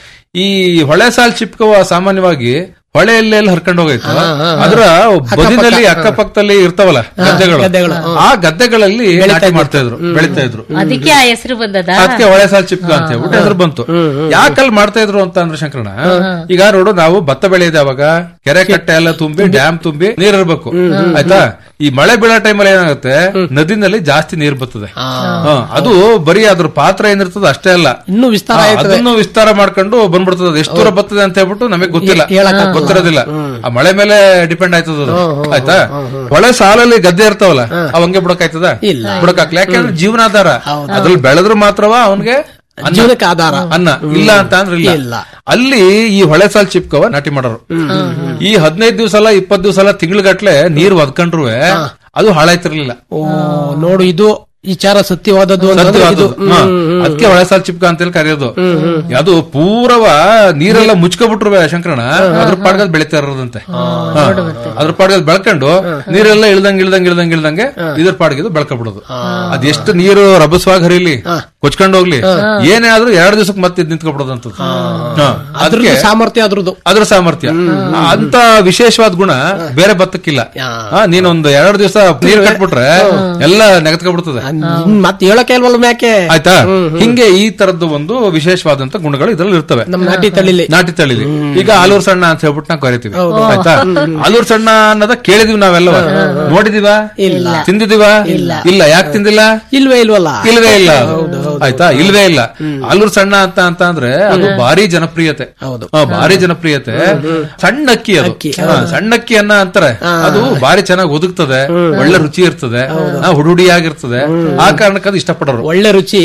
ಈ ಹೊಳೆ ಸಾಲ್ ಚಿಪ್ಕವ ಸಾಮಾನ್ಯವಾಗಿ ಹೊಳೆಯಲ್ಲಿ ಎಲ್ಲಿ ಹರ್ಕೊಂಡು ಹೋಗೈತು ಅದ್ರ ಬದಿನಲ್ಲಿ ಅಕ್ಕಪಕ್ಕದಲ್ಲಿ ಇರ್ತಾವಲ್ಲ ಗದ್ದೆಗಳು ಗದ್ದೆಗಳು, ಆ ಗದ್ದೆಗಳಲ್ಲಿ ನಾಟಿ ಮಾಡ್ತಾ ಇದ್ರು ಬೆಳಿತಾ ಇದ್ರು ಅದಕ್ಕೆ ಆ ಹೆಸರು ಬಂದದ ಅದಕ್ಕೆ ಹೊಳೆ ಸಾಲ್ ಚಿಪ್ಕ ಅಂತ ಹೇಳ್ಬಿಟ್ಟು ಹೆಸರು ಬಂತು ಯಾಕಲ್ಲಿ ಮಾಡ್ತಾ ಇದ್ರು ಅಂತ ಅಂದ್ರೆ ಶಂಕರಣ ಈಗ ನೋಡು ನಾವು ಭತ್ತ ಬೆಳೆಯೋದು ಯಾವಾಗ ಕೆರೆ ಕಟ್ಟೆ ಎಲ್ಲ ತುಂಬಿ ಡ್ಯಾಮ್ ತುಂಬಿ ನೀರ್ ಇರ್ಬೇಕು ಆಯ್ತಾ ಈ ಮಳೆ ಬೀಳೋ ಟೈಮಲ್ಲಿ ಏನಾಗುತ್ತೆ ನದಿನಲ್ಲಿ ಜಾಸ್ತಿ ನೀರ್ ಬರ್ತದೆ ಹ, ಅದು ಬರೀ ಅದ್ರ ಪಾತ್ರ ಏನಿರ್ತದೆ ಅಷ್ಟೇ ಅಲ್ಲ ಇನ್ನೂ ವಿಸ್ತಾರ ಹಾ, ಆಯ್ತದೆ. ಅದನ್ನು ವಿಸ್ತಾರ ಮಾಡ್ಕೊಂಡು ಬಂದ್ಬಿಡ್ತದೆ ಅದು ಎಷ್ಟು ದೂರ ಬರ್ತದೆ ಅಂತ ಹೇಳ್ಬಿಟ್ಟು ನಮಗೆ ಗೊತ್ತಿಲ್ಲ ಹೇಳಕ್ಕಾಗಲ್ಲ. ಗೊತ್ತಿರೋದಿಲ್ಲ ಆ ಮಳೆ ಮೇಲೆ ಡಿಪೆಂಡ್ ಆಯ್ತದ ಅದು ಆಯ್ತಾ ಹೊಳೆ ಸಾಲಲ್ಲಿ ಗದ್ದೆ ಇರ್ತಾವಲ್ಲ ಅವಂಗೆ ಬಿಡಕ್ಕಾಯ್ತದ ಇಲ್ಲ. ಬಿಡಕ್ಕಾಗ್ಲಿ ಯಾಕಂದ್ರೆ ಜೀವನಾಧಾರ ಅದ್ರಲ್ಲಿ ಬೆಳೆದ್ರು ಮಾತ್ರವ ಅವನ್ಗೆ ಅನ್ನ. ಜೀವನಕ್ಕೆ ಆಧಾರ. ಅನ್ನ ಇಲ್ಲ ಅಂತ ಅಂದ್ರೆ ಇಲ್ಲ ಇಲ್ಲ. ಅಲ್ಲಿ ಈ ಹೊಳೆ ಸಾಲ್ ಚಿಪ್ಕವ ನಾಟಿ ಮಾಡೋರು ಈ ಹದಿನೈದು ದಿವಸ ಅಲ್ಲ ಇಪ್ಪತ್ತು ದಿವಸ ಅಲ್ಲ ತಿಂಗಳಗಟ್ಲೆ ನೀರ್ ಒದ್ಕೊಂಡ್ರು ಅದು ಹಾಳಾಯ್ತಿರ್ಲಿಲ್ಲ ಓ ನೋಡು ಇದು ವಿಚಾರ ಸತ್ಯವಾದದ್ದು ಅಂತಂದ್ರೆ ಇದು ಸತ್ಯವಾದದ್ದು. ಹಾ. ಅದಕ್ಕೆ ಹೊಳೆ ಸಾಲ್ ಚಿಪ್ಕ ಅಂತೇಳಿ ಕರೆಯೋದು ಅದು ಪೂರವ ನೀರೆಲ್ಲ ಮುಚ್ಕೊಬಿಟ್ರು ಶಂಕರಣ ಅದ್ರ ಪಾಡ್ಗದ್ ಬೆಳಿತಾ ಇರೋದಂತೆ ಹಾ. ಅದ್ರ ಪಾಡ್ಗದ್ ಬೆಳ್ಕೊಂಡು ನೀರೆಲ್ಲ ಇಳ್ದಂಗ್ ಇಳ್ದಂಗ್ ಇಳ್ದಂಗ್ ಇಳ್ದಂಗೆ ಇದ್ರ ಪಾಡ್ಗಿದು ಬೆಳ್ಕೊಬಿಡೋದು ಅದ್ ಎಷ್ಟು ನೀರು ರಭಸವಾಗಿ ಹರಿಲಿ ಕೊಚ್ಕೊಂಡು ಹೋಗ್ಲಿ ಏನೇ ಆದ್ರೂ ಎರಡ್ ದಿವಸಕ್ಕೆ ಮತ್ತೆ ಇದ್ ನಿಂತ್ಕೊಬಿಡೋದು ಅಂತ ಅದ್ರದ್ದು ಸಾಮರ್ಥ್ಯ ಅದ್ರದ್ದು ಅದ್ರ ಸಾಮರ್ಥ್ಯ ಅಂತ ವಿಶೇಷವಾದ ಗುಣ ಬೇರೆ ಭತ್ತಕ್ಕಿಲ್ಲ ಹಾ, ನೀನೊಂದು ಎರಡು ದಿವಸ ನೀರ್ ಕಟ್ಬಿಟ್ರೆ ಎಲ್ಲ ನೆಗತ್ಕೊಬಿಡ್ತದೆ ಮತ್ತೆ ಹೇಳಕ್ಕೆ ಇಲ್ವಲ್ಲ ಮ್ಯಾಕೆ ಆಯ್ತಾ ಹಿಂಗೆ ಈ ತರದ್ದು ಒಂದು ವಿಶೇಷವಾದಂತ ಗುಣಗಳು ಇದ್ರಲ್ಲಿ ಇರ್ತವೆ ನಮ್ ನಾಟಿ ತಳಿಲಿ ನಾಟಿ ತಳಿಲಿ ಈಗ ಆಲೂರ್ ಸಣ್ಣ ಅಂತ ಹೇಳ್ಬಿಟ್ಟು ನಾವು ಕರಿತೀವಿ ಆಯ್ತಾ ಆಲೂರ್ ಸಣ್ಣ ಅನ್ನೋದ ಕೇಳಿದೀವಿ ನಾವೆಲ್ಲವ ನೋಡಿದೀವ ಇಲ್ಲ. ತಿಂದಿದೀವ ಇಲ್ಲ ಯಾಕೆ ತಿಂದಿಲ್ಲ ಇಲ್ವೇ ಇಲ್ವಲ್ಲ ಇಲ್ವೇ ಇಲ್ಲ ಆಯ್ತಾ ಇಲ್ವೇ ಇಲ್ಲ ಆಲೂರ್ ಸಣ್ಣ ಅಂತ ಅಂತ ಅಂದ್ರೆ ಅದು ಭಾರಿ ಜನಪ್ರಿಯತೆ ಹೌದು. ಹಾ, ಭಾರಿ ಜನಪ್ರಿಯತೆ ಸಣ್ಣ ಅಕ್ಕಿ ಅದು ಅಕ್ಕಿ, ಹಾ, ಸಣ್ಣ ಅಕ್ಕಿ ಅನ್ನ ಅಂತಾರೆ ಅದು ಭಾರಿ ಚೆನ್ನಾಗಿ ಒದಗ್ತದೆ ಒಳ್ಳೆ ರುಚಿ ಇರ್ತದೆ ಹುಡುಡಿಯಾಗಿರ್ತದೆ ಆ ಕಾರಣಕ್ಕೆ ಅದು ಇಷ್ಟಪಡೋರು ಒಳ್ಳೆ ರುಚಿ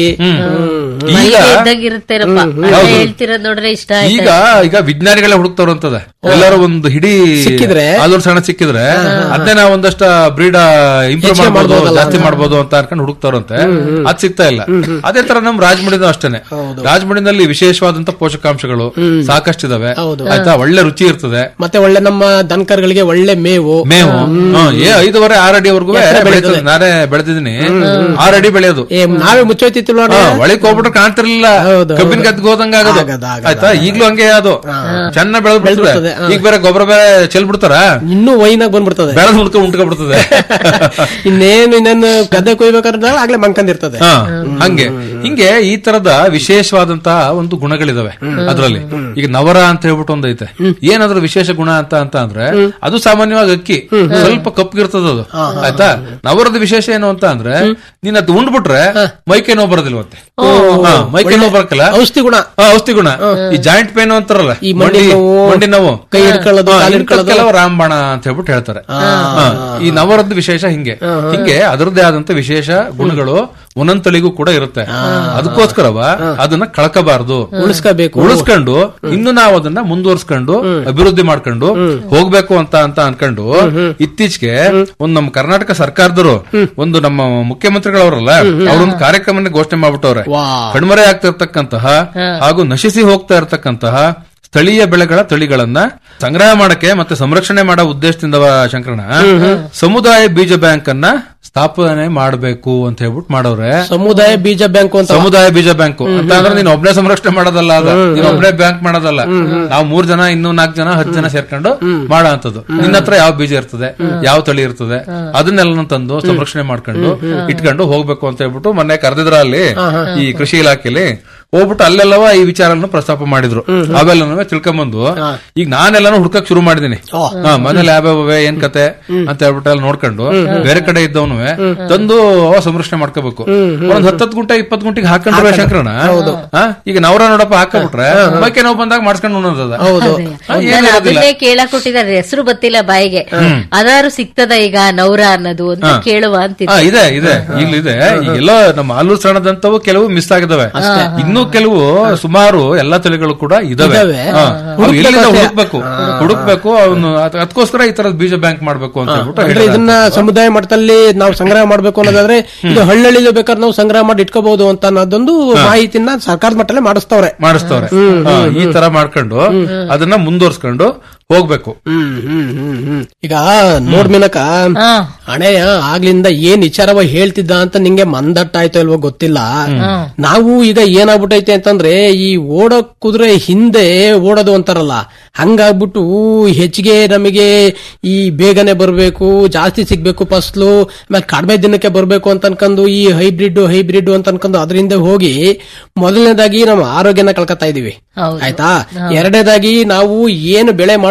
ಈಗ ಮೈಗೆ ಇದ್ದಾಗಿರುತ್ತೇನಪ್ಪ ಹೌದು. ಹೇಳ್ತಿರೋದ್ ನೋಡ್ರೆ ಇಷ್ಟ ಈಗ ಆಯ್ತಾ ಈಗ ವಿಜ್ಞಾನಿಗಳೇ ಹುಡುಕ್ತಾರಂತದೆ ಎಲ್ಲರೂ ಒಂದು ಹಿಡಿ ಸಿಕ್ಕಿದ್ರೆ? ಆಲೂರ್ ಸಣ್ಣ ಸಿಕ್ಕಿದ್ರೆ ಅದನ್ನೇ ನಾವು ಒಂದಷ್ಟ ಬ್ರೀಡ್ ಇಂಪ್ರೂವ್ ಹೆಚ್ಚಿಗೆ ಮಾಡಬಹುದು ಮಾಡ್ಬೋದಲ್ಲ ಜಾಸ್ತಿ ಮಾಡಬಹುದು ಅಂತ ಅನ್ಕೊಂಡು ಹುಡುಕ್ತಾರಂತೆ ಅದ್ ಸಿಗ್ತಾ ಇಲ್ಲ ಅದೇ ತರ ನಮ್ ರಾಜಮುಡಿನೂ ಅಷ್ಟೇನೆ ರಾಜಮುಡಿನಲ್ಲಿ ವಿಶೇಷವಾದಂತ ಪೋಷಕಾಂಶಗಳು ಸಾಕಷ್ಟಿದಾವೆ ಹೌದು. ಆಯ್ತಾ ಒಳ್ಳೆ ರುಚಿ ಇರ್ತದೆ ಮತ್ತೆ ಒಳ್ಳೆ ನಮ್ಮ ದನಕರುಗಳಿಗೆ ಒಳ್ಳೆ ಮೇವು ಮೇವು ಹ್ಮ್, ಏ ಐದೂವರೆ ಆರು ಅಡಿವರೆಗೂ ಎತ್ತರ ಬೆಳೀತದೆ ಬೆಳೀತದೆ. ನಾನೇ ಬೆಳೆದಿದ್ದೀನಿ ಆರು ಅಡಿ ಬೆಳೆಯೋದು ಏ ನಾವೇ ಮುಚ್ಚೋಯ್ತಿತ್ತು ನೋಡಿ ಹಾ, ಒಳಗ್ ಹೋಗ್ಬಿಟ್ರೆ ಕಾಣ್ತಿರ್ಲಿಲ್ಲ ಹೌದು, ಕಬ್ಬಿನ ಗದ್ಗೆ ಹೋದಂಗ ಆಗೋದು ಆಗದು, ಆಗದು, ಆಯ್ತಾ ಈಗ್ಲೂ ಹಂಗೆ ಅದು ಚೆನ್ನಾಗ್ ಬೆಳೆದ್ ಬೆಳ್ದ್ಬಿಡ್ತದೆ, ಬಿಡ್ತದೆ ಹಾ. ಈಗ ಬೇರೆ ಗೊಬ್ಬರ ಬೇರೆ ಚೆಲ್ ಬಿಡ್ತಾರ ಇನ್ನೂ ವೈನಾಗ್ ಬಂದ್ಬಿಡ್ತದೆ ಬೆಳೆದ್ ಹುಡ್ಕ ಉಂಟ್ಕೊಂಡ್ಬಿಡ್ತದೆ ಇನ್ನೇನು ಇನ್ನೇನು ಗದ್ದೆ ಕೊಯ್ಬೇಕಾದ್ರೆ ಆಗ್ಲೇ ಮಂಕಂದಿರ್ತದೆ ಹಾ, ಹಂಗೆ ಹಿಂಗೆ ಈ ತರದ ವಿಶೇಷವಾದಂತಹ ಒಂದು ಗುಣಗಳಿದಾವೆ ಅದ್ರಲ್ಲಿ ಈಗ ನವರ ಅಂತ ಹೇಳ್ಬಿಟ್ಟು ಒಂದೈತೆ ಏನಾದ್ರೂ ವಿಶೇಷ ಗುಣ ಅಂತ ಅಂತ ಅಂದ್ರೆ ಅದು ಸಾಮಾನ್ಯವಾಗಿ ಅಕ್ಕಿ ಸ್ವಲ್ಪ ಕಪ್ಪಿಗಿರ್ತದ ಅದು ಆಯ್ತಾ ನವರದ ವಿಶೇಷ ಏನು ಅಂತ ಅಂದ್ರೆ ನೀನ್ ಅದು ಉಂಡ್ಬಿಟ್ರೆ ಮೈಕೈ ನೋವು ಬರೋದಿಲ್ವಂತೆ ಹಾ, ಮೈಕೈ ನೋವು ಬರಕಲ್ಲ ಔಷಧಿ ಗುಣ ಹಾ, ಔಷಧಿ ಗುಣ ಈ ಜಾಯಿಂಟ್ ಪೇನ್ ಅಂತಾರಲ್ಲ ಈ ಮಂಡಿ ನೋವು, ಮಂಡಿ ನೋವು ಕೈ ಹಿಡ್ಕೊಳ್ಳೋದು, ಹಾ, ಕಾಲು ಹಿಡ್ಕೊಳ್ಳೋದು. ಇಂಥದ್ದಕ್ಕೆಲ್ಲ ರಾಮಬಾಣ ಅಂತ ಹೇಳ್ಬಿಟ್ಟು ಹೇಳ್ತಾರೆ ಹಾ, ಈ ನವರದ್ದು ವಿಶೇಷ ಹಿಂಗೆ ಹಿಂಗೆ ಅದರದ್ದೇ ಆದಂತ ವಿಶೇಷ ಗುಣಗಳು ಒಂದೊಂದ್ ತಳಿಗೂ ಕೂಡ ಇರುತ್ತೆ ಅದಕ್ಕೋಸ್ಕರವ ಅದನ್ನ ಕಳ್ಕಬಾರದು ಉಳಿಸ್ಕೋಬೇಕು ಉಳಿಸ್ಕೊಂಡು ಇನ್ನು ನಾವು ಅದನ್ನ ಮುಂದುವರ್ಸ್ಕೊಂಡು ಅಭಿವೃದ್ಧಿ ಮಾಡ್ಕೊಂಡು ಹೋಗ್ಬೇಕು ಅಂತ ಅಂತ ಅನ್ಕೊಂಡು ಇತ್ತೀಚೆಗೆ ಒಂದು ನಮ್ಮ ಕರ್ನಾಟಕ ಸರ್ಕಾರದವರು ಒಂದು ನಮ್ಮ ಮುಖ್ಯಮಂತ್ರಿಗಳವರಲ್ಲ ಅವರೊಂದು ಕಾರ್ಯಕ್ರಮನ ಘೋಷಣೆ ಮಾಡ್ಬಿಟ್ಟವ್ರೆ ವಾ. ಕಣ್ಮರೆ ಆಗ್ತಿರ್ತಕ್ಕಂತಹ ಹಾಗೂ ನಶಿಸಿ ಹೋಗ್ತಾ ಇರತಕ್ಕಂತಹ ಸ್ಥಳೀಯ ಬೆಳೆಗಳ ತಳಿಗಳನ್ನ ಸಂಗ್ರಹ ಮಾಡಕ್ಕೆ ಮತ್ತೆ ಸಂರಕ್ಷಣೆ ಮಾಡೋ ಉದ್ದೇಶದಿಂದ ಶಂಕರಣ ಸಮುದಾಯ ಬೀಜ ಬ್ಯಾಂಕ್ ಅನ್ನ ಸ್ಥಾಪನೆ ಮಾಡಬೇಕು ಅಂತ ಹೇಳ್ಬಿಟ್ಟು ಮಾಡವ್ರೆ ಸಮುದಾಯ ಬೀಜ ಬ್ಯಾಂಕ್ ಅಂತ ಸಮುದಾಯ ಬೀಜ ಬ್ಯಾಂಕ್ ಅಂತ ಅಂದ್ರೆ ನೀನ್ ಒಬ್ನೇ ಸಂರಕ್ಷಣೆ ಮಾಡೋದಲ್ಲ ಅದ ನೀನ್ ಒಬ್ನೇ ಬ್ಯಾಂಕ್ ಮಾಡೋದಲ್ಲ ನಾವು ಮೂರ್ ಜನ ಇನ್ನೂ ನಾಲ್ಕು ಜನ ಹತ್ತು ಜನ ಸೇರ್ಕೊಂಡು ಮಾಡೋ ಅಂತದ್ದು ನಿನ್ನ ಹತ್ರ ಯಾವ ಬೀಜ ಇರ್ತದೆ ಯಾವ ತಳಿ ಇರ್ತದೆ ಅದನ್ನೆಲ್ಲ ತಂದು ಸಂರಕ್ಷಣೆ ಮಾಡ್ಕೊಂಡು ಇಟ್ಕೊಂಡು ಹೋಗ್ಬೇಕು ಅಂತ ಹೇಳ್ಬಿಟ್ಟು ಮೊನ್ನೆ ಕರೆದಿದ್ರ ಅಲ್ಲಿ ಈ ಕೃಷಿ ಇಲಾಖೆಯಲ್ಲಿ ಹೋಗ್ಬಿಟ್ಟು ಅಲ್ಲೆಲ್ಲವ ಈ ವಿಚಾರವನ್ನು ಪ್ರಸ್ತಾಪ ಮಾಡಿದ್ರು ಅವೆಲ್ಲನೂ ತಿಳ್ಕೊಂಬಂದು ಈಗ ನಾನೆಲ್ಲಾನು ಹುಡ್ಕಕ್ ಶುರು ಮಾಡಿದೀನಿ ಹಾ, ಮನೇಲಿ ಯಾವ್ಯಾವ ಏನ್ ಕತೆ ಅಂತ ಹೇಳ್ಬಿಟ್ಟು ಅಲ್ಲಿ ನೋಡ್ಕೊಂಡು ಬೇರೆ ಕಡೆ ಇದ್ದವನು ತಂದು ಅವ ಸಂರಕ್ಷಣೆ ಮಾಡ್ಕೋಬೇಕು ಒಂದ್ ಹತ್ತತ್ತು ಗುಂಟೆ ಇಪ್ಪತ್ ಗುಂಟಿಗೆ ಹಾಕೊಂಡ್ರೆ ಶಂಕರಣ ಹಾ, ಈಗ ನವರ ನೋಡಪ್ಪ ಹಾಕೊಂಡ್ಬಿಟ್ರೆ ಮೈಕೆ ನೋವು ಬಂದಾಗ ಮಾಡ್ಸ್ಕೊಂಡು ಉಣ್ಣೋದದ ಹೌದು ಹಾ, ನಾನು ಏನಿರೋದಿಲ್ಲ. ಅದನ್ನೇ ಕೇಳಕ್ ಕೊಟ್ಟಿದ್ದಾರೆ ಹೆಸರು ಗೊತ್ತಿಲ್ಲ ಬಾಯಿಗೆ ಅದಾರು ಸಿಗ್ತದ ಈಗ ನೌರ ಅನ್ನೋದು ಅಂತ ಕೇಳುವ ಹಾ, ಅಂತಿದ್ದೆ ಇದೆ ಇದೆ ಈಗಲೂ ಇದೆ ಈಗೆಲ್ಲ ನಮ್ಮ ಆಲೂರು ಸಣ್ಣದಂತವು ಕೆಲವು ಮಿಸ್ ಆಗಿದಾವೆ ಇನ್ನೂ ಕೆಲವು ಸುಮಾರು ಎಲ್ಲಾ ತಳಿಗಳು ಕೂಡ ಇದಾವೆ ಇದಾವೆ. ಹಾ. ಅವು ಎಲ್ಲಿಂದ ಹುಡುಕ್ಬೇಕಷ್ಟೇ. ಹುಡುಕ್ಬೇಕು ಹುಡುಕ್ಬೇಕು ಅವನು ಅದಕ್ಕೋಸ್ಕರ ಈ ತರದ ಬೀಜ ಬ್ಯಾಂಕ್ ಮಾಡ್ಬೇಕು ಅಂತ ಹೇಳ್ಬಿಟ್ಟು ಅಂದ್ರೆ ಹೇಳಿದ್ದಾರೆ. ಇದನ್ನ ಸಮುದಾಯ ಮಟ್ಟದಲ್ಲಿ ನಾವು ಸಂಗ್ರಹ ಮಾಡ್ಬೇಕು ಅನ್ನೋದಾದ್ರೆ ಇದು ಹಳ್ಳಿಯಲ್ಲಿ ಬೇಕಾದ್ರೆ ನಾವು ಸಂಗ್ರಹ ಮಾಡಿ ಇಟ್ಕೋಬಹುದು ಅಂತ ಅನ್ನೋದೊಂದು ಮಾಹಿತಿನ ಸರ್ಕಾರದ ಮಟ್ಟದಲ್ಲಿ ಮಾಡಿಸ್ತವ್ರೆ ಮಾಡಿಸ್ತವ್ರೆ ಹಾ, ಈ ತರ ಮಾಡ್ಕೊಂಡು ಅದನ್ನ ಮುಂದುವರ್ಸ್ಕೊಂಡು ಹೋಗ್ಬೇಕು ಹ್ಮ್ ಹ್ಮ್ ಹ್ಮ್ ಹ್ಮ್ ಈಗ ನೋಡ್ ಮೀನಕ ಹಾ. ಹಣೆಯ ಆಗ್ಲಿಂದ ಏನ್ ವಿಚಾರವ ಹೇಳ್ತಿದ್ದ ಅಂತ ನಿಂಗೆ ಮಂದಟ್ಟಾಯ್ತೋ ಇಲ್ವೋ ಗೊತ್ತಿಲ್ಲ ನಾವು ಈಗ ಏನಾಗ್ಬಿಟ್ಟೈತೆ ಅಂತಂದ್ರೆ ಈ ಓಡೋ ಕುದುರೆ ಹಿಂದೆ ಓಡೋದು ಅಂತಾರಲ್ಲ ಹಂಗಾಗ್ಬಿಟ್ಟು ಹೆಚ್ಚಿಗೆ ನಮಗೆ ಈ ಬೇಗನೆ ಬರ್ಬೇಕು ಜಾಸ್ತಿ ಸಿಗ್ಬೇಕು ಫಸ್ಲು ಆಮೇಲೆ ಕಡಿಮೆ ದಿನಕ್ಕೆ ಬರ್ಬೇಕು ಅಂತ ಅನ್ಕೊಂಡು ಈ ಹೈಬ್ರಿಡ್ ಹೈಬ್ರಿಡ್ ಅಂತ ಅನ್ಕೊಂಡು ಅದರಿಂದ ಹೋಗಿ ಮೊದಲನೇದಾಗಿ ನಮ್ಮ ಆರೋಗ್ಯನ ಕಳ್ಕೊತಾ ಇದೀವಿ ಹೌದು. ಆಯ್ತಾ ಎರಡನೇದಾಗಿ ನಾವು ಏನು ಬೆಳೆ ಮಾಡ್ಬೇಕು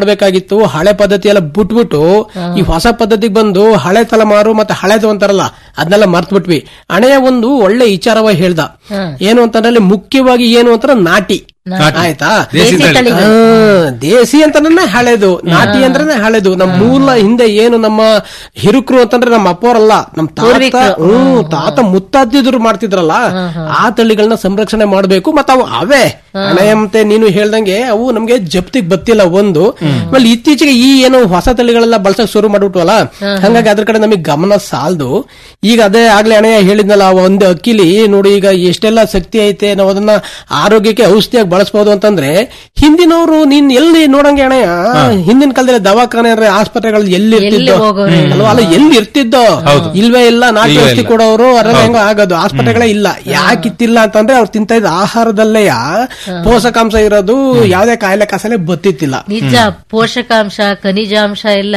ಮಾಡ್ಬೇಕಾಗಿತ್ತು ಹಳೆ ಪದ್ಧತಿ ಎಲ್ಲ ಬಿಟ್ಬಿಟ್ಟು ಈ ಹೊಸ ಪದ್ಧತಿಗೆ ಬಂದು ಹಳೆ ತಲೆಮಾರು ಮತ್ತೆ ಹಳೆದು ಅಂತಾರಲ್ಲ ಅದನ್ನೆಲ್ಲ ಮರ್ತ್ ಬಿಟ್ವಿ ಹಣೆಯ ಒಂದು ಒಳ್ಳೆ ವಿಚಾರವಾಗಿ ಹೇಳ್ದ ಏನು ಅಂತಂದ್ರೆ ಅಲ್ಲಿ ಮುಖ್ಯವಾಗಿ ಏನು ಅಂತಾರ ನಾಟಿ ಆಯ್ತಾ ದೇಸಿ ತಳಿ. ಹಾ, ದೇಸಿ ಅಂತನೇ ಹಳೆದು ನಾಟಿ ಅಂದ್ರೆ ಹಳೆದು ನಮ್ಮ ಮೂಲ ಹಿಂದೆ ಏನು ನಮ್ಮ ಹಿರುಕರು ಅಂತಂದ್ರೆ ನಮ್ಮ ಅಪ್ಪವರಲ್ಲ ನಮ್ಮ ತಾತ ಪೂರ್ವಿಕರು. ಹ್ಮ್ ತಾತ ಮುತ್ತಾದಿದ್ರು ಮಾಡ್ತಿದ್ರಲ್ಲ ಆ ತಳಿಗಳನ್ನ ಸಂರಕ್ಷಣೆ ಮಾಡಬೇಕು ಮತ್ತೆ ಅವು ಅವೇ ಹಣೆಯಂತೆ ನೀನು ಹೇಳ್ದಂಗೆ ಅವು ನಮ್ಗೆ ಜಪ್ತಿಗೆ ಬತ್ತಿಲ್ಲ ಒಂದು ಆಮೇಲೆ ಇತ್ತೀಚೆಗೆ ಈ ಏನು ಹೊಸ ತಳಿಗಳೆಲ್ಲ ಬಳಸಕ್ ಶುರು ಮಾಡ್ಬಿಟ್ವಲ್ಲ ಹಂಗಾಗಿ ಅದ್ರ ಕಡೆ ನಮಗೆ ಗಮನ ಸಾಲದು ಈಗ ಅದೇ ಆಗ್ಲೇ ಹಣೆಯ ಹೇಳಿದ್ನಲ್ಲ ಆ ಒಂದು ಅಕ್ಕಿಲಿ ನೋಡಿ ಈಗ ಎಷ್ಟೆಲ್ಲ ಶಕ್ತಿ ಐತೆ ನಾವು ಅದನ್ನ ಆರೋಗ್ಯಕ್ಕೆ ಔಷಧಿಯಾಗಿ ಬಳಸಬಹುದು ಅಂತಂದ್ರೆ ಹಿಂದಿನವರು ನೀನ್ ಎಲ್ಲಿ ನೋಡಂಗೆ ಅಣೆಯ ಹಿಂದಿನ ಕಾಲದಲ್ಲಿ ದವಾಖಾನೆ ಅಂದ್ರೆ ಆಸ್ಪತ್ರೆಗಳು ಎಲ್ಲಿ ಇರ್ತಿದ್ದೋ ಹೋಗೋರು ಅಲ್ವಾ ಅಲ್ಲ ಎಲ್ಲಿ ಇರ್ತಿದ್ದೋ ಇಲ್ವೇ ಇಲ್ಲ ನಾಟಿ ಇಲ್ವೇ ಔಷಧಿ ಇಲ್ಲ. ಕೊಡೋರು ಅದ್ರಲ್ಲಿ ಹೆಂಗ ಆಗೋದು ಆಸ್ಪತ್ರೆಗಳೇ ಇಲ್ಲ ಯಾಕಿತ್ತಿಲ್ಲ ಅಂತಂದ್ರೆ ಅವ್ರು ತಿಂತ ಇದ್ದ ಆಹಾರದಲ್ಲೇ ಪೋಷಕಾಂಶ ಇರೋದು ಯಾವ್ದೇ ಕಾಯಿಲೆ ಕಾಸಲೆ ಬತ್ತಿತ್ತಿಲ್ಲ ನಿಜ ಪೋಷಕಾಂಶ ಖನಿಜಾಂಶ ಎಲ್ಲ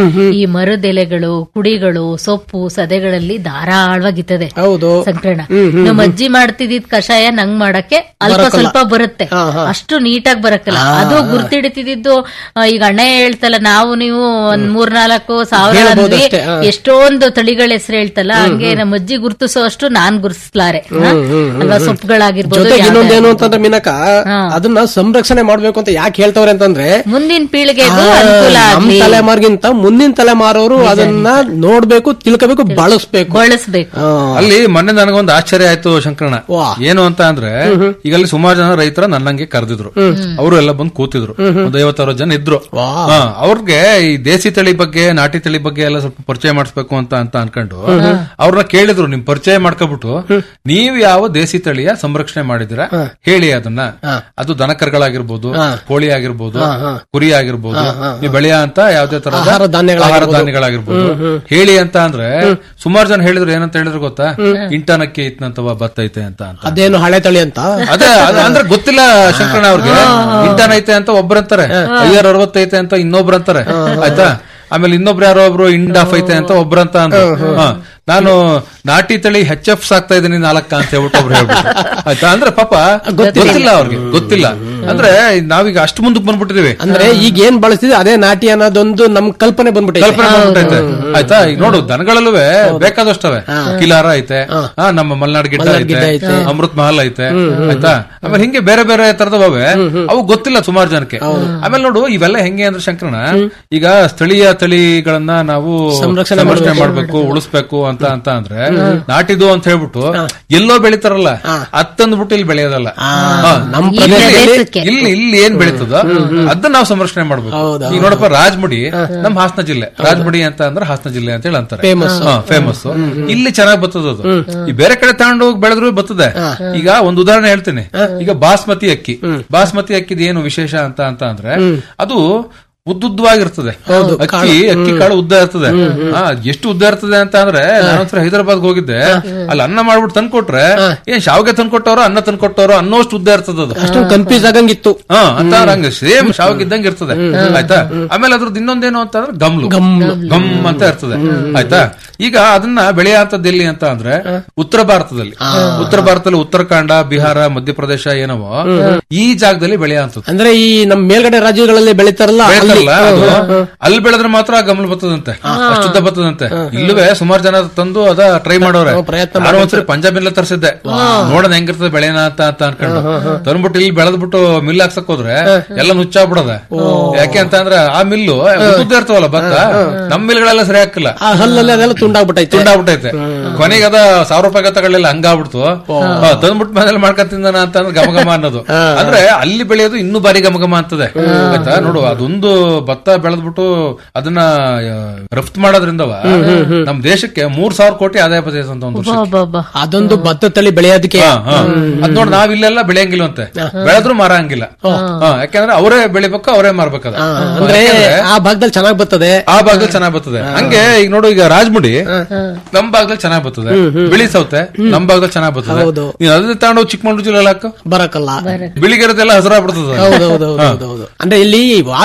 ಈ ಮರದೆಲೆಗಳು ಕುಡಿಗಳು ಸೊಪ್ಪು ಸದೆಗಳಲ್ಲಿ ಧಾರಾಳವಾಗಿರ್ತದೆ ಹೌದು ಸಂಕ್ರಣ ನಮ್ಮ ಅಜ್ಜಿ ಮಾಡ್ತಿದ್ದಿದ್ ಕಷಾಯ ನಂಗ್ ಮಾಡಕ್ಕೆ ಅಲ್ಪ ಸ್ವಲ್ಪ ಬರುತ್ತೆ ಅಷ್ಟು ನೀಟಾಗಿ ಬರಕ್ಕಲ್ಲ ಅದು ಗುರ್ತಿಡಿತಿದ್ದು ಈಗ ಅಣ್ಣ ಹೇಳ್ತಲ್ಲ ನಾವು ನೀವು ಒಂದ್ ಮೂರ್ನಾಲ್ಕು ಸಾವಿರ ಹೇಳ್ಬೋದು ಅಂದ್ವಿ ಅಷ್ಟೇ, ಹಾ. ಎಷ್ಟೊಂದು ತಳಿಗಳ ಹೆಸರು ಹೇಳ್ತಲ್ಲ ಹಂಗೆ ನಮ್ಮ ಅಜ್ಜಿ ಗುರ್ತಿಸೋ ಅಷ್ಟು ನಾನ್ ಗುರ್ಸ್ಲಾರೆ ಹಾ? ಅಲ್ವಾ ಸೊಪ್ಪುಗಳಾಗಿರ್ಬೋದು ಜೊತೆಗೆ ಯಾವ್ದೇ ಇನ್ನೊಂದೇನು ಅಂತಂದ್ರೆ ಮಿನಕ ಹಾ. ಅದನ್ನ ಸಂರಕ್ಷಣೆ ಮಾಡ್ಬೇಕು ಅಂತ ಯಾಕೆ ಹೇಳ್ತವ್ರೆ ಅಂತಂದ್ರೆ ಮುಂದಿನ ಪೀಳಿಗೆ ಆ, ಅನುಕೂಲ ನಮ್ ಆಗ್ಲಿ ತಲೆಮಾರ್ಗಿಂತ ಮುಂದಿನ ತಲೆಮಾರವರು ಅದನ್ನ ನೋಡ್ಬೇಕು ತಿಳ್ಕೋಬೇಕು ಬಳಸ್ಬೇಕು ಬಳಸ್ಬೇಕು ಆ, ಅಲ್ಲಿ ಮೊನ್ನೆ ನನಗೊಂದು ಆಶ್ಚರ್ಯ ಆಯ್ತು ಶಂಕರಣ ವಾ. ಏನು ಅಂತ ಅಂದ್ರೆ ಈಗ ಅಲ್ಲಿ ಸುಮಾರು ಜನ ರೈತರ ನನ್ನಂಗೆ ಕರೆದಿದ್ರು ಅವರು ಎಲ್ಲ ಬಂದು ಕೂತಿದ್ರು ಒಂದ್ ಐವತ್ತಾರು ಜನ ಇದ್ರು ವಾ. ಹಾ, ಅವ್ರಿಗೆ ಈ ದೇಸಿ ತಳಿ ಬಗ್ಗೆ ನಾಟಿ ತಳಿ ಬಗ್ಗೆ ಎಲ್ಲ ಸ್ವಲ್ಪ ಪರಿಚಯ ಮಾಡಿಸ್ಬೇಕು ಅಂತ ಅಂತ ಅನ್ಕೊಂಡು ಅವ್ರನ್ನ ಕೇಳಿದ್ರು ನಿಮ್ ಪರಿಚಯ ಮಾಡ್ಕೊಬಿಟ್ಟು ನೀವ್ ಯಾವ ದೇಸಿ ತಳಿಯ ಸಂರಕ್ಷಣೆ ಮಾಡಿದಿರ ಹೇಳಿ ಅದನ್ನ ಅದು ದನಕರ್ಗಳಾಗಿರ್ಬೋದು ಕೋಳಿ ಆಗಿರ್ಬೋದು ಕುರಿ ಆಗಿರ್ಬೋದು ನೀವು ಬೆಳೆಯ ಅಂತ ಯಾವ್ದೇ ತರ ಆಹಾರ ಧಾನ್ಯಗಳಾಗಿರ್ಬೋದು. ಆಹಾರ ಧಾನ್ಯಗಳಾಗಿರ್ಬೋದು ಹೇಳಿ ಅಂತ ಅಂದ್ರೆ ಸುಮಾರು ಜನ ಹೇಳಿದ್ರು ಏನಂತ ಹೇಳಿದ್ರು ಗೊತ್ತಾ ಇಂಟನಕ್ಕೆ ಇತ್ನಂತವ ಬತ್ತೈತೆ ಅಂತ ಅಂತ ಅದೇನು ಹಳೆ ತಳಿ ಅಂತ ಅದೇ ಅದ್ ಅಂದ್ರೆ ಗೊತ್ತಿಲ್ಲ ಶಂಕರಣ್ಣ ಅವ್ರಿಗೆ ಇಂಟನ್ ಐತೆ ಅಂತ ಒಬ್ರಂತಾರೆ ಐಆರ್ ಅರವತ್ತೈತೆ ಅಂತ ಇನ್ನೊಬ್ರಂತಾರೆ ಆಯ್ತಾ ಆಮೇಲೆ ಇನ್ನೊಬ್ರು ಯಾರೋ ಒಬ್ರು ಇಂಡ್ ಆಫ್ ಐತೆ ಅಂತ ಒಬ್ರಂತ ಅಂದ್ರು ಹಾ. ನಾನು ನಾಟಿ ತಳಿ ಹೆಚ್ ಎಫ್ ಸಾಕ್ತಾ ಇದ್ದೀನಿ ನಾಲ್ಕ ಅಂತ ಹೇಳ್ಬಿಟ್ಟು ಒಬ್ರು ಹೇಳ್ಬಿಟ್ಟು ಆಯ್ತಾ ಅಂದ್ರೆ ಪಾಪ ಗೊತ್ತಿಲ್ಲ ಅವ್ರಿಗೆ ಗೊತ್ತಿಲ್ಲ ಅಂದ್ರೆ ನಾವೀಗ ಅಷ್ಟು ಮುಂದಕ್ಕೆ ಬಂದ್ಬಿಟ್ಟಿದೀವಿ ಅಂದ್ರೆ ಈಗ ಏನ್ ಬಳಸ್ತಿದ್ವಿ ಅದೇ ನಾಟಿ ಅನ್ನೋದೊಂದು ನಮ್ ಕಲ್ಪನೆ ಬಂದ್ಬಿಟ್ಟೈತೆ ಕಲ್ಪನೆ ಮಾಡ್ಬಿಟ್ಟೈತೆ ಆಯ್ತಾ ಈಗ ನೋಡು ದನಗಳಲ್ಲೂ ಬೇಕಾದಷ್ಟವೆ ಕಿಲಾರ ಐತೆ ಆ, ನಮ್ಮ ಮಲ್ನಾಡ್ ಗಿಡ್ಡ ಮಲ್ನಾಡ್ ಗಿಡ್ಡ ಐತೆ ಐತೆ. ಅಮೃತ್ ಮಹಲ್ ಐತೆ ಆಯ್ತಾ ಆಮೇಲೆ ಹಿಂಗೆ ಬೇರೆ ಬೇರೆ ತರದವೇ ಅವು ಗೊತ್ತಿಲ್ಲ ಸುಮಾರು ಜನಕ್ಕೆ ಆಮೇಲೆ ನೋಡು ಇವೆಲ್ಲ ಹೆಂಗೆ ಅಂದ್ರೆ ಶಂಕರಣ ಈಗ ಸ್ಥಳೀಯ ತಳಿಗಳನ್ನ ನಾವು ಸಂರಕ್ಷಣೆ ಸಂರಕ್ಷಣೆ ಮಾಡ್ಬೇಕು ಉಳಿಸ್ಬೇಕು ಅಂತ ಅಂತ ಅಂದ್ರೆ ನಾಟಿದು ಅಂತ ಹೇಳ್ಬಿಟ್ಟು ಎಲ್ಲೋ ಬೆಳಿತಾರಲ್ಲ ಅತ್ತಂದ್ಬಿಟ್ಟು ಇಲ್ಲಿ ಬೆಳೆಯೋದಲ್ಲ ಹಾ, ನಮ್ ಈ ಪ್ರದೇಶದಲ್ಲಿ ಪ್ರದೇಶಕ್ಕೆ. ಇಲ್ಲಿ ಇಲ್ಲಿ ಏನ್ ಬೆಳೀತದ ಅದನ್ನ ನಾವು ಸಂರಕ್ಷಣೆ ಮಾಡ್ಬೇಕು ಈಗ ನೋಡಪ್ಪ ರಾಜಮುಡಿ ನಮ್ ಹಾಸನ ಜಿಲ್ಲೆ ರಾಜಮುಡಿ ಅಂತ ಅಂದ್ರೆ ಹಾಸನ ಜಿಲ್ಲೆ ಅಂತ ಹೇಳಿ ಅಂತಾರೆ Famous. ಫೇಮಸ್ ಇಲ್ಲಿ ಚೆನ್ನಾಗಿ ಬರ್ತದ ಅದು ಈ ಬೇರೆ ಕಡೆ ತಗೊಂಡು ಹೋಗಿ ಬೆಳೆದ್ರು ಬರ್ತದೆ ಈಗ ಒಂದು ಉದಾಹರಣೆ ಹೇಳ್ತೀನಿ ಈಗ ಬಾಸ್ಮತಿ ಅಕ್ಕಿ ಬಾಸ್ಮತಿ ಅಕ್ಕಿದ ಏನು ವಿಶೇಷ ಅಂತ ಅಂತ ಅಂದ್ರೆ ಅದು ಉದ್ದುದ್ದವಾಗಿರ್ತದೆ ಅಕ್ಕಿ ಅಕ್ಕಿ ಕಾಳು ಉದ್ದ ಇರ್ತದೆ ಆ, ಎಷ್ಟು ಉದ್ದ ಇರ್ತದೆ ಅಂತ ಅಂದ್ರೆ ನಾನೊಂದ್ಸಲ ಹೈದರಾಬಾದ್ ಹೋಗಿದ್ದೆ ಅಲ್ಲಿ ಅನ್ನ ಮಾಡ್ಬಿಟ್ಟು ತಂದ್ಕೊಟ್ರೆ ಏನ್ ಶಾವ್ಗೆ ತಂದ್ಕೊಟ್ಟವ್ರು ಅನ್ನ ತಂದ್ಕೊಟ್ಟವ್ರು ಅನ್ನೋಷ್ಟು ಉದ್ದ ಇರ್ತದೆ ಅದು ಅಷ್ಟೊಂದು ಕನ್ಫ್ಯೂಸ್ ಆಗಂಗಿತ್ತು ಹಾ ಅಂತ ಹಂಗ ಸೇಮ್ ಶಾವಿಗೆ ಇದ್ದಂಗೆ ಇರ್ತದೆ ಆಯ್ತಾ ಆಮೇಲೆ ಅದ್ರದ್ದು ಇನ್ನೊಂದೇನು ಅಂತ ಅಂದ್ರೆ ಗಮ್ಲು ಗಮ್ ಅಂತ ಇರ್ತದೆ ಆಯ್ತಾ ಈಗ ಅದನ್ನ ಬೆಳೆಯಂತದ್ದು ಎಲ್ಲಿ ಅಂತ ಅಂದ್ರೆ ಉತ್ತರ ಭಾರತದಲ್ಲಿ ಉತ್ತರ ಭಾರತದಲ್ಲಿ ಉತ್ತರಾಖಂಡ ಬಿಹಾರ ಮಧ್ಯಪ್ರದೇಶ ಏನವೋ ಈ ಜಾಗದಲ್ಲಿ ಬೆಳೆಯಂತದ್ದು ಅಂದ್ರೆ ಈ ನಮ್ ಮೇಲ್ಗಡೆ ರಾಜ್ಯಗಳಲ್ಲಿ ಬೆಳಿತಾರಲ್ಲ ಅಲ್ಲಿ ಬೆಳಿತಾರಲ್ಲ ಅದು ಅಲ್ಲಿ ಬೆಳೆದ್ರೆ ಮಾತ್ರ ಆ ಗಮಲ ಬರ್ತದಂತೆ ಅಷ್ಟುದ್ದ ಬರ್ತದಂತೆ ಇಲ್ಲವೇ ಸುಮಾರು ಜನ ತಂದು ಅದ ಟ್ರೈ ಮಾಡೋರೆ ಪ್ರಯತ್ನ ನಾನು ಒಂದ್ಸರಿ ಪಂಜಾಬ್ ಎಲ್ಲ ತರಿಸಿದ್ದೆ ನೋಡೋಣ ಹೆಂಗಿರ್ತದೆ ಬೆಳೆನ ಅಂತ ಅಂತ ಅನ್ಕೊಂಡು ತಂದ್ಬಿಟ್ಟು ಇಲ್ಲಿ ಬೆಳೆದ್ಬಿಟ್ಟು ಮಿಲ್ ಹಾಕ್ಸಕ್ ಹೋದ್ರೆ ಎಲ್ಲ ನುಚ್ಚಾಗ್ಬಿಡದ ಯಾಕೆ ಅಂತ ಅಂದ್ರೆ ಆ ಮಿಲ್ಲು ಉದ್ದ ಇರ್ತವಲ್ಲ ಭತ್ತ ನಮ್ ಮಿಲ್ಗಳೆಲ್ಲ ಸರಿ ಹಾಕಿಲ್ಲ ಆ ಹಲ್ಲಲ್ಲಿ ಅದೆಲ್ಲ ತುಂಡಾಗ್ಬಿಟ್ಟೈತೆ ತುಂಡಾಗ್ಬಿಟ್ಟೈತೆ ಕೊನೆಗೆ ಅದ ಸಾವಿರ ರೂಪಾಯಿ ತಗೊಳ್ಳಿಲ್ಲ ಹಂಗಾಗ್ಬಿಡ್ತು ಹಾ, ತಂದ್ಬಿಟ್ಟು ಮನೇಲಿ ಮಾಡ್ಕೊಂತಿಂದನ ಅಂತ ಅಂದ್ರೆ ಗಮ ಗಮ ಅನ್ನೋದು ಅಂದ್ರೆ ಅಲ್ಲಿ ಬೆಳೆಯೋದು ಇನ್ನೂ ಬಾರಿ ಗಮ ಗಮ ಅಂತದೆ ಆಯ್ತಾ ನೋಡು ಅದೊಂದು ಭತ್ತ ಬೆಳೆದ್ಬಿಟ್ಟು ಅದನ್ನ ಆ, ರಫ್ತು ಮಾಡೋದ್ರಿಂದವ ನಮ್ ದೇಶಕ್ಕೆ ಮೂರ್ ಸಾವಿರ ಕೋಟಿ ಆದಾಯ ಬರ್ತೈತೆ ಅಂತ ಒಂದು ವರ್ಷಕ್ಕೆ. ಅಬ್ಬಬ್ಬಾ. ಅದೊಂದು ಭತ್ತ ತಳಿ ಬೆಳೆಯೋದಕ್ಕೆ ಹಾ, ಹಾ. ಅದ್ ನೋಡಿ ನಾವ್ ಇಲ್ಲೆಲ್ಲ ಬೆಳೆಯಂಗಿಲ್ವಂತೆ ಬೆಳೆದ್ರು ಮಾರಂಗಿಲ್ಲ ಹಾ, ಯಾಕಂದ್ರೆ ಅವರೇ ಬೆಳಿಬೇಕು ಅವರೇ ಮಾರ್ಬೇಕದ ಅಂದ್ರೆ ಯಾಕಂದ್ರೆ ಆ ಭಾಗದಲ್ಲಿ ಚೆನ್ನಾಗ್ ಬರ್ತದೆ ಆ ಭಾಗದಲ್ಲಿ ಚೆನ್ನಾಗ್ ಬರ್ತದೆ ಹಂಗೆ ಈಗ ನೋಡು ಈಗ ರಾಜಮುಡಿ ನಮ್ ಭಾಗದಲ್ಲಿ ಚೆನ್ನಾಗ್ ಬರ್ತದೆ ಬಿಳಿ ಸೌತೆ ನಮ್ ಭಾಗದಲ್ಲಿ ಚೆನ್ನಾಗ್ ಬರ್ತದೆ ಹೌದು. ನೀನ್ ಅದೇ ತಗೊಂಡು ಚಿಕ್ಕಮಂಗ್ಳೂರು ಜಿಲ್ಲೆ ಹಾಕು ಬರಕಲ್ಲ ಬಿಳಿಗೆರದೆಲ್ಲ ಹಸಿರಾಗ್ಬಿಡ್ತದೆ ಹೌದೌದೌದೌದು ಅಂದ್ರೆ ಇಲ್ಲಿ ವಾತಾವರಣ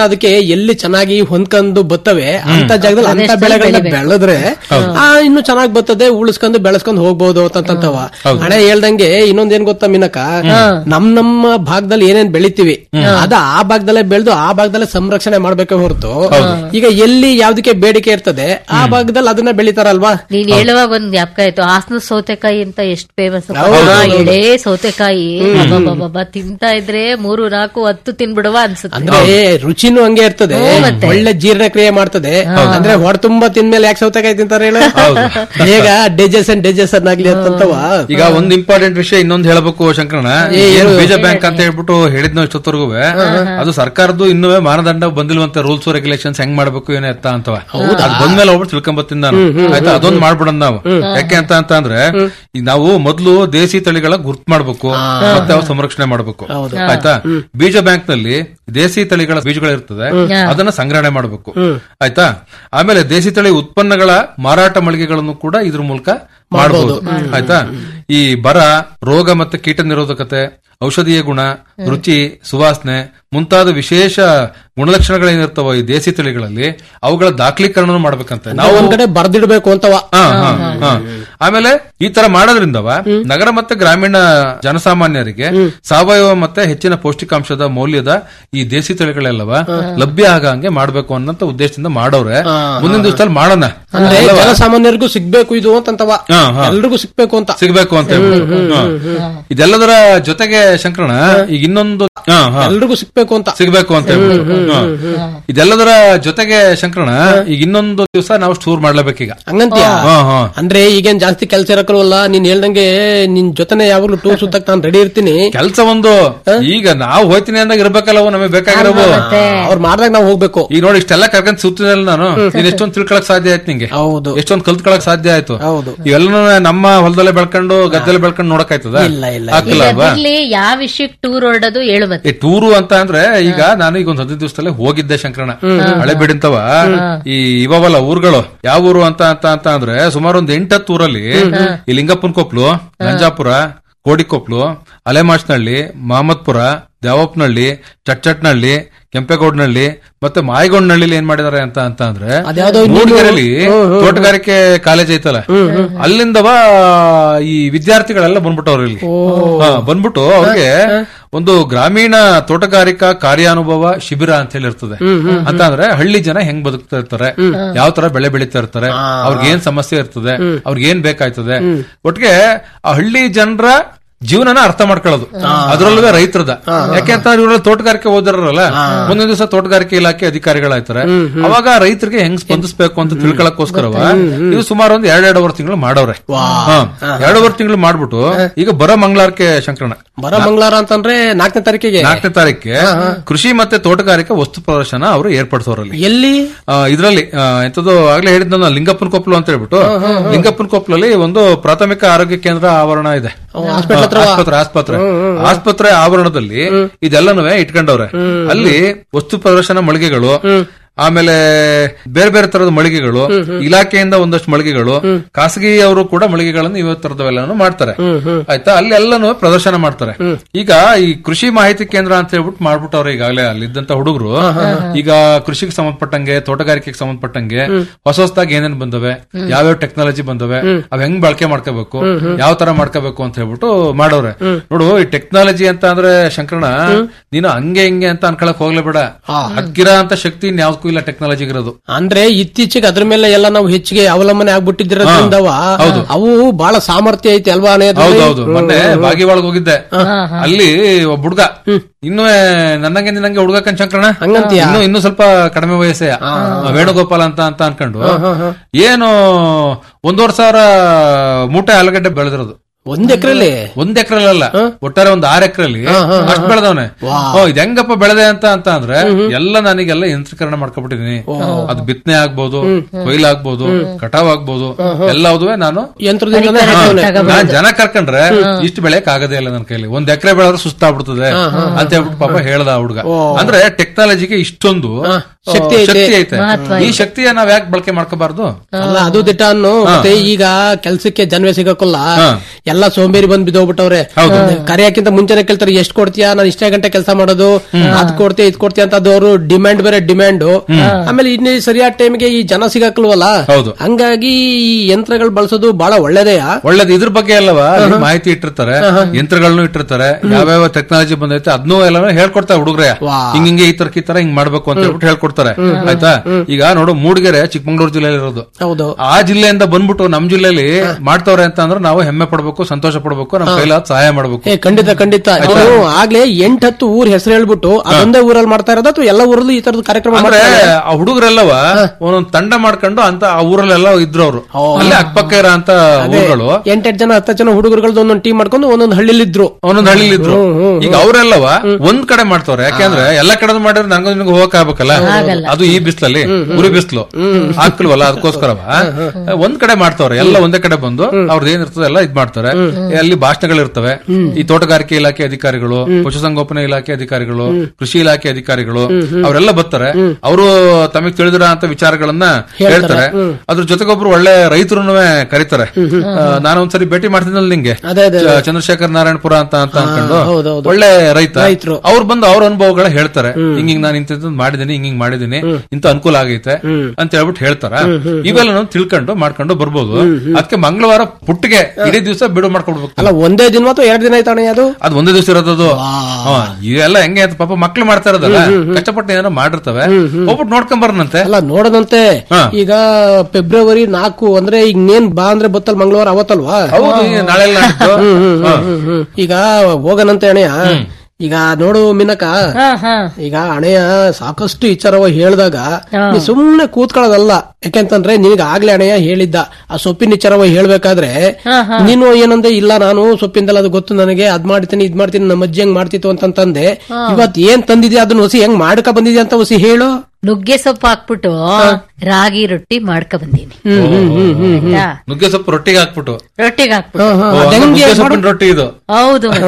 ಅದಕ್ಕೆ ಎಲ್ಲಿ ಚೆನ್ನಾಗಿ ಹೊಂದ್ಕೊಂಡು ಬರ್ತವೆ ಅಂತ ಜಾಗದಲ್ಲಿ ಅಂತ ಬೆಳೆಗಳನ್ನ ಬೆಳೆದ್ರೆ ಆ ಇನ್ನು ಚೆನ್ನಾಗಿ ಬರ್ತದೆ ಉಳಿಸ್ಕೊಂಡು ಬೆಳೆಸ್ಕೊಂಡು ಹೋಗ್ಬೋದು ಅಂತಂತವ ಹಣೆ ಹೇಳ್ದಂಗೆ ಇನ್ನೊಂದ್ ಏನ್ ಗೊತ್ತಾ ಮಿನಕ ನಮ್ ನಮ್ಮ ಭಾಗದಲ್ಲಿ ಏನೇನ್ ಬೆಳಿತೀವಿ ಅದ ಆ ಭಾಗದಲ್ಲೇ ಬೆಳೆದು ಆ ಭಾಗದಲ್ಲೇ ಸಂರಕ್ಷಣೆ ಮಾಡ್ಬೇಕೆ ಹೊರತು ಈಗ ಎಲ್ಲಿ ಯಾವ್ದಕ್ಕೆ ಬೇಡಿಕೆ ಇರ್ತದೆ ಆ ಭಾಗದಲ್ಲಿ ಅದನ್ನ ಬೆಳಿತಾರಲ್ವಾ ನೀನ್ ಹೇಳುವಾಗ ಒಂದ್ ಜ್ಞಾಪಕ ಆಯ್ತು ಹಾಸನ ಸೌತೆಕಾಯಿ ಅಂತ ಎಷ್ಟು ಫೇಮಸ್ ಎಳೆ ಸೌತೆಕಾಯಿ ಅಬ್ಬಬ್ಬಬ್ಬಬ್ಬ, ತಿಂತಾ ಇದ್ರೆ ಮೂರು ನಾಲ್ಕು ಹತ್ತು ತಿನ್ಬಿಡುವ ಅನ್ಸುತ್ತೆ ಅಂದ್ರೆ ರುಚಿನೂ ಹಂಗೆ ಇರ್ತದೆ ಒಳ್ಳೆ ಜೀರ್ಣ ಕ್ರಿಯೆ ಮಾಡ್ತದೆ ಅಂದ್ರೆ ಹೊರ ತುಂಬಾ ತಿಂದ್ಮೇಲೆ ಯಾಕೆ ಸೌತೆಕಾಯಿ ತಿಂತಾರೆ ಹೇಳು ಬೇಗ ಡೈಜೆಷನ್ ಡೈಜೆಷನ್ ಆಗ್ಲಿ ಅಂತಂತವ ಈಗ ಒಂದ್ ಇಂಪಾರ್ಟೆಂಟ್ ವಿಷಯ ಇನ್ನೊಂದ್ ಹೇಳಬೇಕು ಶಂಕರಣ ಏನ್ ಬೀಜ ಬ್ಯಾಂಕ್ ಅಂತ ಹೇಳ್ಬಿಟ್ಟು ಹೇಳಿದ್ನೋ ಇಷ್ಟೊತ್ತರ್ಗು ಅದು ಸರ್ಕಾರದ್ದು ಇನ್ನೂ ಮಾನದಂಡ ಬಂದಿಲ್ವಂತೆ ರೂಲ್ಸ್ ರೆಗ್ಯುಲೇಷನ್ಸ್ ಹೆಂಗ್ ಮಾಡ್ಬೇಕು ಏನೋ ಎತ್ತ ಅಂತವ ಅದ್ ಬಂದ್ಮೇಲೆ ಹೋಗ್ಬಿಟ್ಟು ತಿಳ್ಕೊಂಬತ್ತೀನಿ ನಾನು ಆಯ್ತಾ ಅದೊಂದ್ ಮಾಡ್ಬಿಡೋಣ ನಾವು ಯಾಕೆ ಅಂತ ಅಂತ ಅಂದ್ರೆ ಈಗ ನಾವು ಮೊದ್ಲು ದೇಸಿ ತಳಿಗಳ ಗುರ್ತ್ ಮಾಡ್ಬೇಕು ಮತ್ತೆ ಅವು ಸಂರಕ್ಷಣೆ ಮಾಡ್ಬೇಕು ಆಯ್ತಾ ಬೀಜ ಬ್ಯಾಂಕ್ ನಲ್ಲಿ ದೇಸಿ ತಳಿಗಳ ಬೀಜಗಳು ಇರ್ತದೆ ಅದನ್ನ ಸಂಗ್ರಹಣೆ ಮಾಡಬೇಕು ಆಯ್ತಾ ಆಮೇಲೆ ದೇಸಿ ತಳಿ ಉತ್ಪನ್ನಗಳ ಮಾರಾಟ ಮಳಿಗೆಗಳನ್ನು ಕೂಡ ಇದ್ರ ಮೂಲಕ ಮಾಡಬಹುದು ಆಯ್ತಾ ಈ ಬರ ರೋಗ ಮತ್ತೆ ಕೀಟ ನಿರೋಧಕತೆ ಔಷಧೀಯ ಗುಣ ರುಚಿ ಸುವಾಸನೆ ಮುಂತಾದ ವಿಶೇಷ ಗುಣಲಕ್ಷಣಗಳೇನಿರ್ತಾವ ಈ ದೇಸಿ ತಳಿಗಳಲ್ಲಿ ಅವುಗಳ ದಾಖಲೀಕರಣ ಮಾಡ್ಬೇಕಂತೆ ನಾವು ಒಂದ್ ಕಡೆ ಬರ್ದಿಡ್ಬೇಕು ಅಂತವ ಹಾ, ಹಾ, ಹಾ. ಆಮೇಲೆ ಈ ತರ ಮಾಡೋದ್ರಿಂದವ ನಗರ ಮತ್ತೆ ಗ್ರಾಮೀಣ ಜನಸಾಮಾನ್ಯರಿಗೆ ಸಾವಯವ ಮತ್ತೆ ಹೆಚ್ಚಿನ ಪೌಷ್ಟಿಕಾಂಶದ ಮೌಲ್ಯದ ಈ ದೇಸಿ ತಳಿಗಳೆಲ್ಲವ ಲಭ್ಯ ಆಗಂಗೆ ಮಾಡ್ಬೇಕು ಅನ್ನೋಂತ ಉದ್ದೇಶದಿಂದ ಮಾಡೋರೆ ಮುಂದಿನ ದಿವಸದಲ್ಲಿ ಮಾಡೋಣ ಅಂದ್ರೆ ಜನಸಾಮಾನ್ಯರಿಗೂ ಸಿಗ್ಬೇಕು ಇದು ಅಂತಂತವ ಹಾ, ಹಾ. ಎಲ್ರಿಗೂ ಸಿಗ್ಬೇಕು ಅಂತ ಸಿಗ್ಬೇಕು ಅಂತ ಹೇಳ್ಬಿಟ್ಟು. ಹಾ. ಇದೆಲ್ಲದರ ಜೊತೆಗೆ ಶಂಕರಣ ಈಗ ಇನ್ನೊಂದು ಹಾ, ಹಾ. ಎಲ್ರಿಗೂ ಸಿಗ್ಬೇಕು ಅಂತ ಸಿಗ್ಬೇಕು ಅಂತ ಹೇಳ್ಬಿಟ್ಟು. ಹಾ. ಇದೆಲ್ಲದರ ಜೊತೆಗೆ ಶಂಕರಣ ಈಗ ಇನ್ನೊಂದು ದಿವಸ ನಾವು ಸ್ಟೋರ್ ಮಾಡ್ಲೇಬೇಕೀಗ ಹಂಗಂತೀಯ ಹಾ, ಹಾ. ಅಂದ್ರೆ ಈಗೇನ್ ಜಾಸ್ತಿ ಕೆಲಸ ಇರಕಲ್ವಲ್ಲ ನೀನ್ ಹೇಳ್ದಂಗೆ ನಿನ್ ಜೊತೆನೆ ಯಾವಾಗ್ಲೂ ಟೂರ್ ಸುತ್ತಕ್ ನಾನ್ ರೆಡಿ ಇರ್ತೀನಿ ಕೆಲ್ಸ ಒಂದು ಈಗ ನಾವು ಹೋಯ್ತೀನಿ ಅಂದಾಗ ಇರ್ಬೇಕಲ್ಲವು ನಮಗೆ ಬೇಕಾಗಿರವು ಅವ್ರು ಮಾಡ್ದಾಗ ನಾವು ಹೋಗ್ಬೇಕು ಈಗ ನೋಡಿ ಇಷ್ಟೆಲ್ಲ ಕರ್ಕೊಂಡ್ ಸುತ್ತಿನಲ್ಲ ನಾನು ನೀನ್ ಎಷ್ಟೊಂದ್ ತಿಳ್ಕೊಳಕ್ ಸಾಧ್ಯ ಆಯ್ತು ನಿಂಗೆ ಹೌದು ಎಷ್ಟೊಂದ್ ಕಲ್ತ್ಕೊಳಕ್ ಸಾಧ್ಯ ಆಯ್ತು ಹೌದು. ಇವೆಲ್ಲನೂ ನಮ್ಮ ಹೊಲದಲ್ಲೇ ಬೆಳ್ಕೊಂಡು ಗದ್ದೆಲ್ಲ ಬೆಳ್ಕೊಂಡು ನೋಡಕ್ ಆಯ್ತದ ಇಲ್ಲ, ಇಲ್ಲ. ಆಗ್ತಿಲ್ಲ ಅಲ್ವಾ ಇಲ್ಲಿ ಯಾವ ವಿಷಯಕ್ಕೆ ಟೂರ್ ಹೊರಡೋದು ಹೇಳು ಮತ್ತೆ ಈ ಟೂರು ಅಂತ ಅಂದ್ರೆ ಈಗ ನಾನು ಈಗ ಒಂದ್ ಹದಿನೈದು ದಿವಸದಲ್ಲೇ ಹೋಗಿದ್ದೆ ಶಂಕರಣ ಹಳೆ ಬಿಡಿಂತವ ಈ ಇವವಲ್ಲ ಊರುಗಳು ಯಾವ ಊರು ಅಂತ ಅಂತ ಅಂತ ಅಂದ್ರೆ ಸುಮಾರು ಒಂದ್ ಎಂಟತ್ತು ಊರಲ್ಲಿ ಈ ಲಿಂಗಪ್ಪನ ಕೊಪ್ಲು ಗಂಜಾಪುರ ಕೋಡಿಕೊಪ್ಲು ಅಲೆಮಾಚ್ನಹಳ್ಳಿ ಮಹಮ್ಮದ್ಪುರ ದೇವಪ್ಪನಹಳ್ಳಿ ಚಟ್ಚಟ್ನಹಳ್ಳಿ ಕೆಂಪೇಗೌಡನಹಳ್ಳಿ ಮತ್ತೆ ಮಾಯಗೊಂಡನಹಳ್ಳಿ ಏನ್ ಮಾಡಿದಾರೆ ಅಂತ ಅಂತ ಅಂದ್ರೆ ಅದ್ಯಾವ್ದೋ ಇನ್ನೊಂದು- ಮೂಡಿಗೆರೆಯಲ್ಲಿ ತೋಟಗಾರಿಕೆ ಕಾಲೇಜ್ ಐತಲ್ಲ ಅಲ್ಲಿಂದವ ಈ ವಿದ್ಯಾರ್ಥಿಗಳೆಲ್ಲ ಬಂದ್ಬಿಟ್ಟವ್ರು ಇಲ್ಲಿ ಹಾ, ಬಂದ್ಬಿಟ್ಟು ಅವ್ರಿಗೆ ಒಂದು ಗ್ರಾಮೀಣ ತೋಟಗಾರಿಕಾ ಕಾರ್ಯಾನುಭವ ಶಿಬಿರ ಅಂತ ಹೇಳಿ ಇರ್ತದೆ ಅಂತ ಅಂದ್ರೆ ಹಳ್ಳಿ ಜನ ಹೆಂಗ್ ಬದುಕ್ತಾ ಇರ್ತಾರೆ ಯಾವ ತರ ಬೆಳೆ ಬೆಳೀತಾ ಇರ್ತಾರೆ ಅವ್ರಿಗೆ ಏನ್ ಸಮಸ್ಯೆ ಇರ್ತದೆ ಅವ್ರಿಗೆ ಏನ್ ಬೇಕಾಯ್ತದೆ ಒಟ್ಟಿಗೆ ಆ ಹಳ್ಳಿ ಜನರ ಜೀವನನ ಅರ್ಥ ಮಾಡ್ಕೊಳ್ಳೋದು ಅದ್ರಲ್ಲೂ ರೈತರದ ಯಾಕೆ ಅಂತ ಇವ್ರೆಲ್ಲ ತೋಟಗಾರಿಕೆ ಓದಿರಲ್ಲ ಮುಂದಿನ ದಿವಸ ತೋಟಗಾರಿಕೆ ಇಲಾಖೆ ಅಧಿಕಾರಿಗಳಾಯ್ತಾರೆ ಅವಾಗ ರೈತರಿಗೆ ಹೆಂಗ್ ಸ್ಪಂದಿಸಬೇಕು ಅಂತ ತಿಳ್ಕೊಳಕ್ಕೋಸ್ಕರವ ಇದು ಸುಮಾರು ಒಂದು ಎರಡೆರಡುವರೆ ತಿಂಗಳು ಮಾಡವ್ರೆ ಹಾ, ಎರಡೂವರೆ ತಿಂಗಳು ಮಾಡ್ಬಿಟ್ಟು ಈಗ ಬರ ಮಂಗಳಾರಕ್ಕೆ ಶಂಕರಣ ಬರ ಮಂಗಳವಾರ ಅಂತಂದ್ರೆ ನಾಲ್ಕನೇ ತಾರೀಕಿಗೆ ನಾಲ್ಕನೇ ತಾರೀಕಿಗೆ ಕೃಷಿ ಮತ್ತೆ ತೋಟಗಾರಿಕೆ ವಸ್ತು ಪ್ರದರ್ಶನ ಅವರು ಏರ್ಪಡಿಸೋರಲ್ಲಿ ಎಲ್ಲಿ ಇದರಲ್ಲಿ ಎಂತದ್ದು ಆಗ್ಲೇ ಹೇಳಿದ್ನ ಲಿಂಗಪ್ಪನ ಕೊಪ್ಪಲು ಅಂತ ಹೇಳ್ಬಿಟ್ಟು ಲಿಂಗಪ್ಪನ ಕೊಪ್ಪಲಲ್ಲಿ ಒಂದು ಪ್ರಾಥಮಿಕ ಆರೋಗ್ಯ ಕೇಂದ್ರ ಆವರಣ ಇದೆ ಹಾಸ್ಪಿಟ್ಲ್ ಹತ್ರ ಆಸ್ಪತ್ರೆ ಆಸ್ಪತ್ರೆ ಆಸ್ಪತ್ರೆ ಆವರಣದಲ್ಲಿ ಇದೆಲ್ಲನೂ ಇಟ್ಕೊಂಡವ್ರೆ ಅಲ್ಲಿ ವಸ್ತು ಪ್ರದರ್ಶನ ಮಳಿಗೆಗಳು ಆಮೇಲೆ ಬೇರೆ ಬೇರೆ ತರದ ಮಳಿಗೆಗಳು ಇಲಾಖೆಯಿಂದ ಒಂದಷ್ಟು ಮಳಿಗೆಗಳು ಖಾಸಗಿ ಅವರು ಕೂಡ ಮಳಿಗೆಗಳನ್ನು ಇವತ್ತು ತರದವೆಲ್ಲನೂ ಮಾಡ್ತಾರೆ ಆಯ್ತಾ ಅಲ್ಲಿ ಎಲ್ಲಾನು ಪ್ರದರ್ಶನ ಮಾಡ್ತಾರೆ ಈಗ ಈ ಕೃಷಿ ಮಾಹಿತಿ ಕೇಂದ್ರ ಅಂತ ಹೇಳ್ಬಿಟ್ಟು ಮಾಡ್ಬಿಟ್ಟವ್ರೆ ಈಗಾಗಲೇ ಅಲ್ಲಿದ್ದಂತ ಹುಡುಗರು ಈಗ ಕೃಷಿಗೆ ಸಂಬಂಧಪಟ್ಟಂಗೆ ತೋಟಗಾರಿಕೆಗೆ ಸಂಬಂಧಪಟ್ಟಂಗೆ ಹೊಸ ಹೊಸದಾಗಿ ಏನೇನ್ ಬಂದವೆ ಯಾವ್ಯಾವ ಟೆಕ್ನಾಲಜಿ ಬಂದವೆ ಅವ್ ಹೆಂಗ್ ಬಳಕೆ ಮಾಡ್ಕೋಬೇಕು ಯಾವ ತರ ಮಾಡ್ಕೋಬೇಕು ಅಂತ ಹೇಳ್ಬಿಟ್ಟು ಮಾಡೋರೆ ನೋಡು ಈ ಟೆಕ್ನಾಲಜಿ ಅಂತ ಅಂದ್ರೆ ಶಂಕರಣ ನೀನು ಹಂಗೆ ಹಿಂಗೆ ಅಂತ ಅನ್ಕೊಳಕ್ ಹೋಗ್ಲೇಬೇಡ ಅದ್ಕಿರ ಅಂತ ಶಕ್ತಿ ಇನ್ಯಾವ್ದಕ್ಕೂ ಇಲ್ಲ ಟೆಕ್ನಾಲಜಿ ಇರೋದು ಅಂದ್ರೆ ಇತ್ತೀಚೆಗೆ ಅದ್ರ ಮೇಲೆ ಎಲ್ಲ ನಾವು ಹೆಚ್ಚಿಗೆ ಅವಲಂಬನೆ ಆಗ್ಬಿಟ್ಟಿದ್ದಿರೋದ್ರಿಂದವ ಅವು ಬಹಳ ಸಾಮರ್ಥ್ಯ ಐತಿ ಅಲ್ವಾ ಅನ್ನೋದ್ರಲ್ಲಿ? ಹೌದೌದು ಮೊನ್ನೆ ಬಾಗಿವಾಳಗ್ ಹೋಗಿದ್ದೆ ಅಲ್ಲಿ ಒಬ್ಬ ಹುಡ್ಗ ಇನ್ನೂ ನನ್ನಂಗೆ ನಿನ್ನಂಗೆ ಹುಡುಗ ಶಂಕರಣ ಹಂಗಂತೀಯ? ಇನ್ನು ಇನ್ನು ಸ್ವಲ್ಪ ಕಡಿಮೆ ವಯಸ್ಸೇ ವೇಣುಗೋಪಾಲ್ ಅಂತ ಅಂತ ಅನ್ಕೊಂಡು ಏನು ಒಂದೂವರೆ ಸಾವಿರ ಮೂಟೆ ಆಲೂಗಡ್ಡೆ ಬೆಳೆದಿರೋದು ಒಂದ್ ಎಕರೆಲಿ ಒಂದ್ ಎಕರೆಲ್ಲ ಒಟ್ಟಾರೆ ಒಂದ್ ಆರ್ ಎಕರೆಲಿ ಅಷ್ಟ್ ಬೆಳೆದವನೆ ಓ ಇದ್ ಹೆಂಗಪ್ಪ ಬೆಳೆದೆ ಅಂತ ಅಂತ ಅಂದ್ರೆ ಎಲ್ಲ ನನಗೆಲ್ಲ ಯಂತ್ರೀಕರಣ ಮಾಡ್ಕೊಬಿಟ್ಟಿದೀನಿ ಅದು ಬಿತ್ತನೆ ಆಗ್ಬೋದು ಕೊಯ್ಲು ಆಗ್ಬೋದು ಕಟಾವ್ ಆಗ್ಬೋದು ಎಲ್ಲವುದುವೆ ನಾನು ಯಂತ್ರದಿಂದನೇ ಹಾ, ಹಾಕ್ತವ್ನೆ. ನಾನ್ ಜನ ಕರ್ಕೊಂಡ್ರೆ ಇಷ್ಟು ಬೆಳೆಯಕ್ ಆಗದೇ ಇಲ್ಲ ನನ್ನ ಕೈಲಿ ಒಂದ್ ಎಕರೆ ಬೆಳೆದ್ರೆ ಸುಸ್ತಾಗ್ಬಿಡ್ತದೆ ಅಂತ ಹೇಳ್ಬಿಟ್ಟು ಪಾಪ ಹೇಳ್ದ ಆ ಹುಡ್ಗ ಅಂದ್ರೆ ಟೆಕ್ನಾಲಜಿಗೆ ಇಷ್ಟೊಂದು ಆ, ಶಕ್ತಿ ಐತೆ. ಶಕ್ತಿ ಐತೆ ಈ ಶಕ್ತಿಯ ನಾವ್ ಯಾಕೆ ಬಳಕೆ ಮಾಡ್ಕೋಬಾರ್ದು ಅಲ್ಲ ಅದು ದಿಟ್ಟ ಅನ್ನು ಮತ್ತೆ ಈಗ ಕೆಲ್ಸಕ್ಕೆ ಜನವೇ ಸಿಗಕ್ಕಲ್ಲ ಎಲ್ಲ ಸೋಂಬೇರಿ ಬಂದ್ ಬಿದ್ದೋಗ್ಬಿಟ್ಟವ್ರೆ ಕರೆಯಕ್ಕಿಂತ ಮುಂಚೆನೆ ಕೇಳ್ತಾರೆ ಎಷ್ಟ್ ಕೊಡ್ತೀಯಾ ನಾನು ಇಷ್ಟೇ ಗಂಟೆ ಕೆಲಸ ಮಾಡೋದು ಅದ್ ಕೊಡ್ತೀಯ ಇದ್ ಕೊಡ್ತೀಯ ಅಂತ ಅವರು ಡಿಮ್ಯಾಂಡ್ ಬೇರೆ ಡಿಮ್ಯಾಂಡ್ ಆಮೇಲೆ ಇನ್ನು ಸರಿಯಾದ ಟೈಮ್ಗೆ ಈ ಜನ ಸಿಗಾಕಲ್ವಲ್ಲ ಹೌದು. ಹಂಗಾಗಿ ಈ ಯಂತ್ರಗಳು ಬಳಸೋದು ಬಹಳ ಒಳ್ಳೇದೇಯಾ ಒಳ್ಳೇದು ಇದ್ರ ಬಗ್ಗೆ ಅಲ್ಲವಾ ಅಲ್ಲಿ ಮಾಹಿತಿ ಇಟ್ಟಿರ್ತಾರೆ ಯಂತ್ರಗಳನ್ನು ಇಟ್ಟಿರ್ತಾರೆ ಯಾವ್ಯಾವ ಟೆಕ್ನಾಲಜಿ ಬಂದೈತೆ ಅದನ್ನೂ ಎಲ್ಲ ಹೇಳ್ಕೊಡ್ತಾರೆ ಹುಡುಗ್ರೆ ಹಿಂಗ್ ಹಿಂಗೆ ಈ ತರಕ್ ಈ ತರ ಹಿಂಗ್ ಮಾಡ್ಬೇಕು ಅಂತ ಹೇಳ್ಬಿಟ್ಟು ಹೇಳ್ಕೊಡ್ತಾರೆ ಆಯ್ತಾ ಈಗ ನೋಡು ಮೂಡಿಗೆರೆ ಚಿಕ್ಕಮಂಗ್ಳೂರು ಜಿಲ್ಲೆಯಲ್ಲಿ ಇರೋದು ಹೌದು ಆ ಜಿಲ್ಲೆಯಿಂದ ಬಂದ್ಬಿಟ್ಟು ನಮ್ ಜಿಲ್ಲೆಯಲ್ಲಿ ಮಾಡ್ತವ್ರೆ ಅಂತ ಅಂದ್ರೆ ನಾವು ಹೆಮ್ಮೆ ಪಡ್ಬೇಕು ಸಂತೋಷ ಪಡ್ಬೇಕು ನಮ್ ಕೈಲಾದ ಸಹಾಯ ಮಾಡ್ಬೇಕು ಏ ಖಂಡಿತ ಖಂಡಿತ ನೀವು ಆಗ್ಲೇ ಎಂಟ್ ಹತ್ತು ಊರ್ ಹೆಸರು ಹೇಳ್ಬಿಟ್ಟು ಅದೊಂದೇ ಊರಲ್ಲಿ ಮಾಡ್ತಾ ಇರೋದು ಅಥವಾ ಎಲ್ಲ ಊರಲ್ಲೂ ಈ ತರದ ಕಾರ್ಯಕ್ರಮ ಅಂದ್ರೆ ಮಾಡ್ತಾ ಇರೋದಾ? ಆ ಹುಡುಗರೆಲ್ಲವ ಒಂದೊಂದ್ ತಂಡ ಮಾಡ್ಕೊಂಡು ಅಂತ ಆ ಊರಲ್ಲೆಲ್ಲ ಇದ್ರು ಅವರು ಅಲ್ಲೇ ಅಕ್ಕಪಕ್ಕ ಇರೋ ಅಂತ ಊರುಗಳು ಎಂಟೆಂಟ್ ಜನ ಹತ್ತು ಜನ ಹುಡುಗರುಗಳದ್ದು ಒಂದೊಂದು ಟೀಮ್ ಮಾಡ್ಕೊಂಡು ಒಂದೊಂದು ಹಳ್ಳಿಲಿದ್ರು ಒಂದೊಂದ್ ಹಳ್ಳಿ ಇದ್ರು ಈಗ ಅವರೆಲ್ಲವ ಒಂದ್ ಕಡೆ ಮಾಡ್ತವ್ರೆ ಯಾಕೆಂದ್ರೆ ಎಲ್ಲ ಕಡೆ ಮಾಡಿದ್ರೆ ನಂಗೂ ನಿನಗೂ ಹೋಗಕ್ ಆಗ್ಬೇಕಲ್ಲ ಅದು ಈ ಬಿಸ್ಲಲ್ಲಿ ಉರಿ ಬಿಸ್ಲು ಹಾಕ್ಲ್ವಲ್ಲ ಅದಕ್ಕೋಸ್ಕರವ ಒಂದ್ ಕಡೆ ಮಾಡ್ತವ್ರೆ ಎಲ್ಲ ಒಂದೇ ಕಡೆ ಬಂದು ಅವ್ರದ್ದು ಏನಿರ್ತದೆ ಎಲ್ಲ ಇದ್ ಮಾಡ್ತಾರೆ ಅಲ್ಲಿ ಭಾಷಣಗಳಿರ್ತವೆ ಈ ತೋಟಗಾರಿಕೆ ಇಲಾಖೆ ಅಧಿಕಾರಿಗಳು ಪಶುಸಂಗೋಪನಾ ಇಲಾಖೆ ಅಧಿಕಾರಿಗಳು ಕೃಷಿ ಇಲಾಖೆ ಅಧಿಕಾರಿಗಳು ಅವರೆಲ್ಲ ಬರ್ತಾರೆ ಅವರು ತಮಗೆ ತಿಳಿದಿರೋ ಅಂತ ವಿಚಾರಗಳನ್ನ ಹೇಳ್ತಾರೆ ಅದ್ರ ಜೊತೆಗೊಬ್ರು ಒಳ್ಳೆ ರೈತರನ್ನು ಕರೀತಾರೆ ಆ, ನಾನು ಒಂದ್ಸರಿ ಭೇಟಿ ಮಾಡ್ತಿದ್ನಲ್ಲ ನಿಂಗೆ ಅದೇ, ಅದೇ, ಚ- ಚಂದ್ರಶೇಖರ್ ನಾರಾಯಣಪುರ ಅಂತ ಅಂತ ಅನ್ಕೊಂಡು ಹೌದು, ಹೌದು. ಒಳ್ಳೆ ರೈತ ರೈತ್ರು. ಅವ್ರು ಬಂದು ಅವ್ರ ಅನುಭವಗಳ ಹೇಳ್ತಾರೆ ಹಿಂಗ್ ಹಿಂಗ್ ನಾನು ಇಂತ ಮಾಡಿದೀನಿ ಹಿಂಗ್ ಹಿಂಗ್ ಮಾಡಿದೀನಿ ಇಂತ ಅನುಕೂಲ ಆಗೈತೆ ಅಂತ ಹೇಳ್ಬಿಟ್ಟು ಹೇಳ್ತಾರ ಇವೆಲ್ಲ ನಾವು ತಿಳ್ಕೊಂಡು ಮಾಡ್ಕೊಂಡು ಬರ್ಬೋದು ಅದಕ್ಕೆ ಮಂಗಳವಾರ ಪುಟ್ಟಿಗೆ ಇಡೀ ದಿವಸ ಬಿಡು ಮಾಡ್ಕೊಡ್ಬೇಕು ಅಲ್ಲ ಒಂದೇ ದಿನ ಅಥವಾ ಎರಡು ದಿನ ಆಯ್ತಾನೆ ಅದು ಅದ್ ಒಂದೇ ದಿವಸ ಇರೋದದು ಹಾ, ಇವೆಲ್ಲ ಹೆಂಗೆ ಅಂತ ಪಾಪ ಮಕ್ಳು ಮಾಡ್ತಾ ಇರೋದಲ್ಲ ಕಷ್ಟಪಟ್ಟು ಏನೋ ಮಾಡಿರ್ತವೆ ಹೋಗ್ಬಿಟ್ಟು ನೋಡ್ಕೊಂಡ್ ಬರೋಣಂತೆ ಅಲ್ಲ ನೋಡದಂತೆ ಹಾ. ಈಗ ಫೆಬ್ರವರಿ ನಾಲ್ಕು ಅಂದ್ರೆ ಈಗ ನೇನ್ ಬಾ ಅಂದ್ರೆ ಬತ್ತಲ್ ಮಂಗಳವಾರ ಅವತ್ತಲ್ವಾ ಹೌದು ಈಗ ನಾಳೆ ಎಲ್ಲ ನಾಡಿದ್ದು. ಹಾ. ಈಗ ಹೋಗನಂತೆ ಅಣೆಯ ಈಗ ನೋಡು ಮಿನಕ ಹಾ ಹಾ ಈಗ ಅಣೆಯ ಸಾಕಷ್ಟು ವಿಚಾರವ ಹೇಳಿದಾಗ ನೀ ಸುಮ್ನೆ ಕೂತ್ಕೊಳ್ಳೋದಲ್ಲ ಯಾಕೆಂತಂದ್ರೆ ನಿನಗೆ ಆಗ್ಲೇ ಅಣೆಯ ಹೇಳಿದ್ದ ಆ ಸೊಪ್ಪಿನ ವಿಚಾರವ ಹೇಳ್ಬೇಕಾದ್ರೆ ನೀನು ಏನಂದೆ ಇಲ್ಲ ನಾನು ಸೊಪ್ಪಿಂದಲ್ಲ ಅದು ಗೊತ್ತು ನನಗೆ ಅದ್ ಮಾಡ್ತೀನಿ ಇದ್ ಮಾಡ್ತೀನಿ ನಮ್ಮ ಅಜ್ಜಿ ಹೆಂಗ್ ಮಾಡ್ತಿತ್ತು ಅಂತಂತಂದೆ ಇವತ್ ಏನ್ ತಂದಿದ್ಯಾ ಅದನ್ನ ಹೊಸಿ ಹೆಂಗ್ ಮಾಡ್ಕ ಬಂದಿದ್ಯಾ ಅಂತ ಹೊಸಿ ಹೇಳು ನುಗ್ಗೆ ಸೊಪ್ಪು ಹಾಕ್ಬಿಟ್ಟು ರಾಗಿ ರೊಟ್ಟಿ ಮಾಡ್ಕ ಬಂದೀನಿ ಆಯ್ತಾ? ನುಗ್ಗೆ ಸೊಪ್ಪು ರೊಟ್ಟಿಗೆ ಹಾಕ್ಬಿಟ್ಟು ರೊಟ್ಟಿಗೆ ಹಾಕ್ಬಿಟ್ಟು ಓ, ಅಂದ್ರೆ ನುಗ್ಗೆ ಸೊಪ್ಪಿನ ರೊಟ್ಟಿ ಇದು ಹೌದು ಮತ್ತೆ.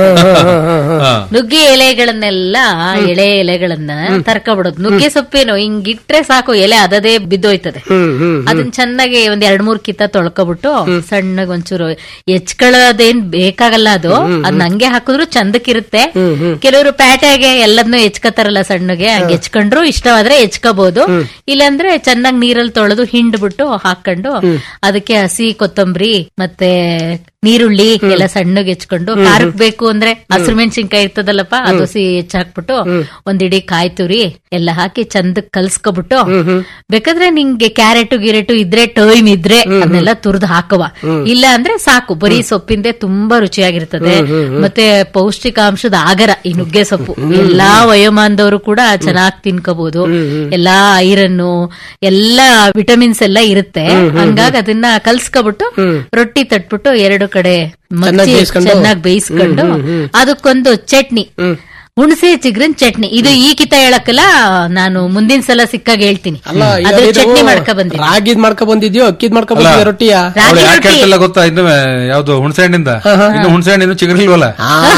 ಹಾ. ನುಗ್ಗೆ ಎಲೆಗಳನ್ನೆಲ್ಲ ಎಳೆ ಎಲೆಗಳನ್ನ ತರ್ಕೊಬಿಡೋದು ನುಗ್ಗೆ ಸೊಪ್ಪೇನು ಹಿಂಗಿಟ್ರೆ ಸಾಕು ಎಲೆ ಅದದೇ ಬಿದ್ದೋಯ್ತದೆ ಅದನ್ನ ಚೆನ್ನಾಗಿ ಒಂದ್ ಎರಡ್ ಮೂರ್ ಕಿತ್ತ ತೊಳ್ಕೊಬಿಟ್ಟು ಸಣ್ಣಗ್ ಒಂಚೂರು ಹೆಚ್ಕೊಳ್ಳೋದೇನ್ ಬೇಕಾಗಲ್ಲ ಅದು ಅದ್ ನಂಗೆ ಹಾಕಿದ್ರು ಚಂದಕ್ಕಿರುತ್ತೆ ಕೆಲವರು ಪ್ಯಾಟೆಗೆ ಎಲ್ಲದನ್ನೂ ಹೆಚ್ಕತಾರಲ್ಲ ಸಣ್ಣಗೆ ಹಂಗೆ ಹೆಚ್ಕೊಂಡ್ರು ಇಷ್ಟವಾದ್ರೆ ಹೆಚ್ಕೋಬಹುದು ಇಲ್ಲಾಂದ್ರೆ ಚೆನ್ನಾಗಿ ನೀರಲ್ಲಿ ತೊಳೆದು ಹಿಂಡ್ಬಿಟ್ಟು ಹಾಕೊಂಡು ಅದಕ್ಕೆ ಹಸಿ ಕೊತ್ತಂಬರಿ ಮತ್ತೆ ನೀರುಳ್ಳಿ ಎಲ್ಲ ಸಣ್ಣಗೆ ಹೆಚ್ಕೊಂಡು ಖಾರಕ್ ಬೇಕು ಅಂದ್ರೆ ಹಸಿರು ಮೆಣಸಿನ್ಕಾಯಿ ಇರ್ತದಲ್ಲಪ್ಪ ಅದು ಹಸಿ ಹೆಚ್ಚ್ ಹಾಕ್ಬಿಟ್ಟು ಒಂದಿಡಿ ಕಾಯಿ ತುರಿ ಎಲ್ಲ ಹಾಕಿ ಚಂದಕ್ ಕಲ್ಸ್ಕೊಬಿಟ್ಟು ಬೇಕಾದ್ರೆ ನಿಂಗೆ ಕ್ಯಾರೆಟ್ ಗಿರೆಟು ಇದ್ರೆ ಟೈಮ್ ಇದ್ರೆ ಅದನ್ನೆಲ್ಲ ತುರ್ದು ಹಾಕುವ ಇಲ್ಲ ಅಂದ್ರೆ ಸಾಕು ಬರೀ ಸೊಪ್ಪಿಂದೆ ತುಂಬಾ ರುಚಿಯಾಗಿರ್ತದೆ ಮತ್ತೆ ಪೌಷ್ಟಿಕಾಂಶದ ಆಗರ ಈ ನುಗ್ಗೆ ಸೊಪ್ಪು ಎಲ್ಲಾ ವಯೋಮಾನದವರು ಕೂಡ ಚೆನ್ನಾಗಿ ತಿನ್ಕೋಬಹುದು ಎಲ್ಲಾ ಐರನ್ನು ಎಲ್ಲಾ ವಿಟಮಿನ್ಸ್ ಎಲ್ಲ ಇರುತ್ತೆ ಹಂಗಾಗಿ ಅದನ್ನ ಕಲ್ಸ್ಕೊಬಿಟ್ಟು ರೊಟ್ಟಿ ತಟ್ಬಿಟ್ಟು ಎರಡು ಕಡೆ ಮಚ್ಚಿ ಬೇಯಿಸ್ಕೊಂಡು? ಚೆನ್ನಾಗಿ ಬೇಯಿಸ್ಕೊಂಡು ಅದಕ್ಕೊಂದು ಚಟ್ನಿ ಹುಣಸೆ ಚಿಗ್ರಿನ ಚಟ್ನಿ ಇದು ಈ ಕಿತ ಹೇಳಕ್ಕಲ್ಲ ನಾನು ಮುಂದಿನ ಸಲ ಸಿಕ್ಕಾಗ ಹೇಳ್ತೀನಿ ಅಲ್ಲ ಈಗ ಅದ್ರ ಇದು ಚಟ್ನಿ ಮಾಡ್ಕೊ ಬಂದಿ ರಾಗಿದ್ ಮಾಡ್ಕೊ ಬಂದಿದ್ಯೋ ಅಕ್ಕಿದ್ ಮಾಡ್ಕೊ ಬಂದಿದ್ಯೋ ರೊಟ್ಟಿಯ ಅವಳು ರಾಗಿ ಯಾಕೆ ರೊಟ್ಟಿ ಹೇಳ್ತಿಲ್ಲ ಗೊತ್ತಾ ಇನ್ನು ಯಾವ್ದು ಹುಣಸೆ ಹಣ್ಣಿಂದ ಇನ್ನು ಹುಣಸೆ ಹಣ್ಣಿನ್ನು ಚಿಗುರಿಲ್ವಲ್ಲ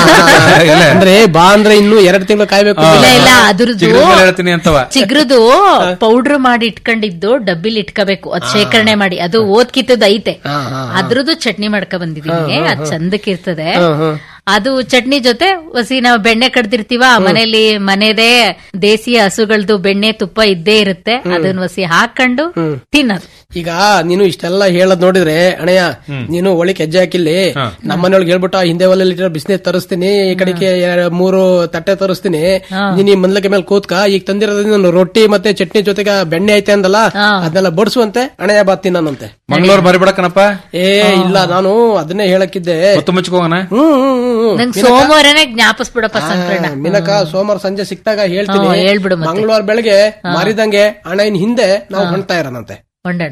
ಎಲೆ. ಅಂದ್ರೆ ಬಾ ಅಂದ್ರೆ ಇನ್ನು ಎರಡ್ ತಿಂಗಳು ಕಾಯ್ಬೇಕು ಹಾ. ಇಲ್ಲ ಇಲ್ಲ ಅದ್ರದ್ದು ಚಿಗುರಿನ ಮೇಲೆ ಹೇಳ್ತೀನಿ ಅಂತವ ಚಿಗ್ರದು ಪೌಡರ್ ಮಾಡಿ ಇಟ್ಕೊಂಡಿದ್ದು ಡಬ್ಬಿಲಿ ಇಟ್ಕೋಬೇಕು ಅದ್ ಶೇಖರಣೆ ಮಾಡಿ ಅದು ಓದ್ಕಿತ್ತದ ಐತೆ ಅದ್ರದ್ದು ಚಟ್ನಿ ಮಾಡ್ಕೊ ಬಂದಿದೀನಿ ಅದ್ ಚಂದಕ್ಕಿರ್ತದೆ ಅದು ಚಟ್ನಿ ಜೊತೆ ಹೊಸಿ ನಾವು ಬೆಣ್ಣೆ ಕಡ್ದಿರ್ತೀವ ಮನೇಲಿ ಮನೆದೇ ದೇಸಿ ಹಸುಗಳದ್ದು ಬೆಣ್ಣೆ ತುಪ್ಪ ಇದ್ದೇ ಇರುತ್ತೆ ಅದನ್ನ ಹೊಸಿ ಹಾಕೊಂಡು ತಿನ್ನೋದು ಈಗ ನೀನು ಇಷ್ಟೆಲ್ಲ ಹೇಳದ್ ನೋಡಿದ್ರೆ ಅಣಯ್ಯ ನೀನು ಒಳಗೆ ಹೆಜ್ಜೆ ಹಾಕಿಲ್ಲಿ ನಮ್ಮನೆಯೊಳಗೆ ಹೇಳ್ಬಿಟ್ಟು ಆ ಹಿಂದೆ ಒಲೆ ಲೀಟರ್ ಬಿಸಿನೀರ್ ತರಿಸ್ತೀನಿ ಈ ಕಡೆಗೆ ಎರ- ಮೂರು ತಟ್ಟೆ ತರಿಸ್ತೀನಿ ನೀನ್ ಈ ಮಂದ್ಲಕ್ಕೆ ಮೇಲೆ ಕೂತ್ಕ ಈಗ ತಂದಿರೋದ್ರಿಂದ ನಾನು ರೊಟ್ಟಿ ಮತ್ತೆ ಚಟ್ನಿ ಜೊತೆಗೆ ಬೆಣ್ಣೆ ಐತೆ ಅಂದಲ್ಲ ಅದನ್ನೆಲ್ಲ ಬಡಿಸುವಂತೆ ಅಣಯ್ಯ ಬಾತ್ ನನ್ನಂತೆ ಮಂಗಳವಾರ ಮರಿಬೇಡಕನಪ್ಪ ಏ ಇಲ್ಲ ನಾನು ಅದನ್ನೇ ಹೇಳಕ್ಕಿದ್ದೆ ಹೊತ್ತು ಮುಚ್ಕೋಗಣ ಹ್ಮ್ ಹ್ಮ್, ಹ್ಮ್, ಹ್ಮ್. ನಂಗ್ ಸೋಮವಾರನೇ ಜ್ಞಾಪಿಸ್ಬಿಡಪ್ಪ ಸಂಕರಣ ಆ, ಮಿನಕ ಸೋಮವಾರ ಸಂಜೆ ಸಿಕ್ತಾಗ ಹೇಳ್ತೀನಿ ಹ್ಮ್, ಹೇಳ್ಬಿಡು ಮತ್ತೆ. ಮಂಗಳವಾರ ಬೆಳಗ್ಗೆ ಮಾರಿದಂಗೆ ಹಣ ಇನ್ ಹಿಂದೆ ನಾವು ಹೊಣ್ತಾ ಇರೋಣಂತೆ ಹೊಂಡಣ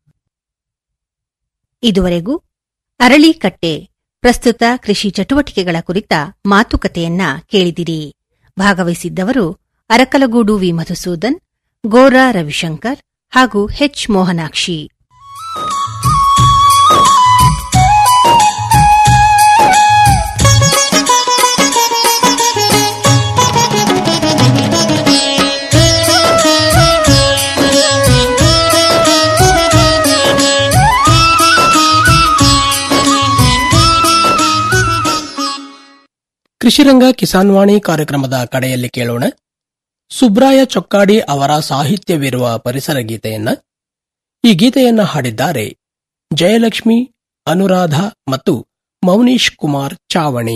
ಇದುವರೆಗೂ ಅರಳಿಕಟ್ಟೆ ಪ್ರಸ್ತುತ ಕೃಷಿ ಚಟುವಟಿಕೆಗಳ ಕುರಿತ ಮಾತುಕತೆಯನ್ನ ಕೇಳಿದಿರಿ ಭಾಗವಹಿಸಿದ್ದವರು ಅರಕಲಗೂಡು ವಿ ಮಧುಸೂದನ್ ಗೋರಾ ರವಿಶಂಕರ್ ಹಾಗೂ ಹೆಚ್ ಮೋಹನಾಕ್ಷಿ ಕೃಷಿರಂಗ ಕಿಸಾನ್ವಾಣಿ ಕಾರ್ಯಕ್ರಮದ ಕಡೆಯಲ್ಲಿ ಕೇಳೋಣ ಸುಬ್ರಾಯ ಚೊಕ್ಕಾಡಿ ಅವರ ಸಾಹಿತ್ಯವಿರುವ ಪರಿಸರ ಗೀತೆಯನ್ನ ಈ ಗೀತೆಯನ್ನ ಹಾಡಿದ್ದಾರೆ ಜಯಲಕ್ಷ್ಮಿ ಅನುರಾಧ ಮತ್ತು ಮೌನೀಶ್ ಕುಮಾರ್ ಚಾವಣಿ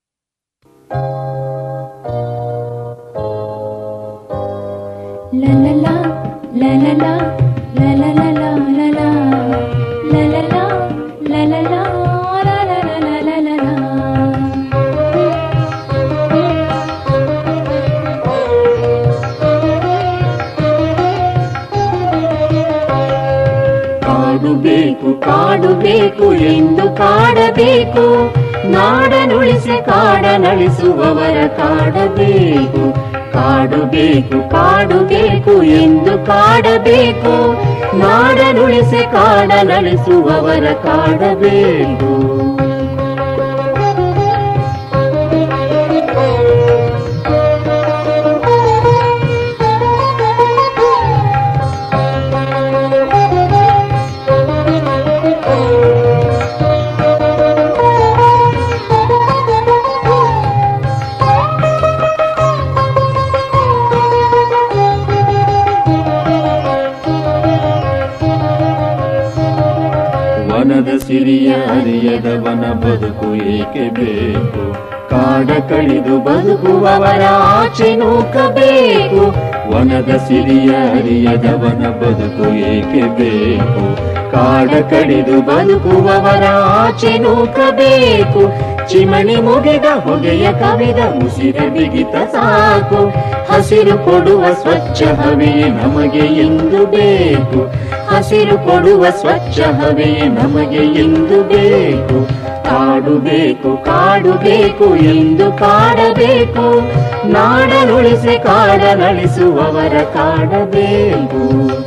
ಕಾಡುಬೇಕು ಕಾಡುಬೇಕು ಎಂದು ಕಾಡಬೇಕು ನಾಡನುಳಿಸಿ ಕಾಡನಳಿಸುವವರ ಕಾಡಬೇಕು ಕಾಡುಬೇಕು ಕಾಡುಬೇಕು ಎಂದು ಕಾಡಬೇಕು ನಾಡನುಳಿಸಿ ಕಾಡನಳಿಸುವವರ ಕಾಡಬೇಕು ವನದ ಸಿರಿಯ ಅರಿಯದ ವನ ಬದುಕು ಏಕೆ ಬೇಕು ಕಾಡ ಕಳಿದು ಬದುಕುವವರ ಆಚೆ ನೂಕಬೇಕು ವನದ ಸಿರಿಯ ಅರಿಯದ ವನ ಬದುಕು ಏಕೆ ಬೇಕು ಕಾಡ ಕಡಿದು ಬದುಕುವವರ ಆಚೆ ನೂಕಬೇಕು ಚಿಮಣಿ ಮುಗಿದ ಹೊಗೆಯ ಕವಿದ ಉಸಿರ ಬಿಗಿತ ಸಾಕು ಹಸಿರು ಕೊಡುವ ಸ್ವಚ್ಛ ಹವೆಯೇ ನಮಗೆ ಎಂದು ಬೇಕು ಹಸಿರು ಕೊಡುವ ಸ್ವಚ್ಛ ಹವೆಯೇ ನಮಗೆ ಎಂದು ಬೇಕು ಕಾಡು ಬೇಕು ಕಾಡು ಬೇಕು ಎಂದು ಕಾಡಬೇಕು ನಾಡನುಳಿಸಿ ಕಾಡನಳಿಸುವವರ ಕಾಡಬೇಕು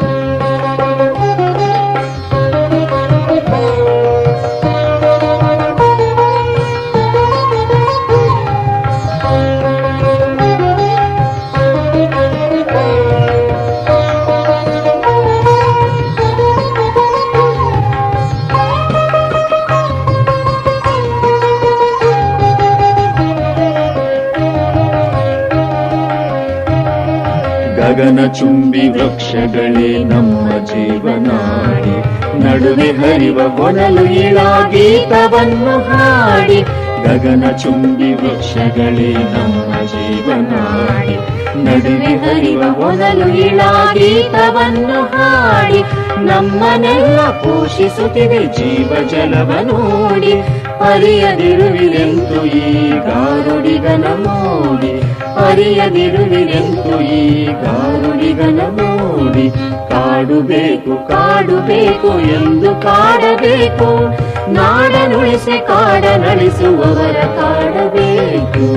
ಗಗನ ಚುಂಬಿ ವೃಕ್ಷಗಳೇ ನಮ್ಮ ಜೀವನಾಡಿ ನಡುವೆ ಹರಿವ ಕೊನಲು ಇಳ ಗೀತವನ್ನು ಹಾಡಿ ಗಗನ ಚುಂಬಿ ವೃಕ್ಷಗಳೇ ನಮ್ಮ ಜೀವನಾಡಿ ನಡುವೆ ಹರಿವ ಮೊದಲು ಇಳ ಗೀತವನ್ನು ಹಾಡಿ ನಮ್ಮನೆಲ್ಲ ಪೋಷಿಸುತ್ತಿದೆ ಜೀವ ಜಲವ ನೋಡಿ ಅರಿಯದಿರುವಿರೆಂತು ಈ ಗಾರುಡಿಗನ ಮೋಡಿ ಅರಿಯದಿರುವಿರೆಂತು ಈ ಗಾರುಡಿಗನ ಮೋಡಿ ಕಾಡು ಬೇಕು ಕಾಡು ಬೇಕು ಎಂದು ಕಾಡಬೇಕು ನಾಡನುಳಿಸಿ ಕಾಡನಳಿಸುವವರ ಕಾಡಬೇಕು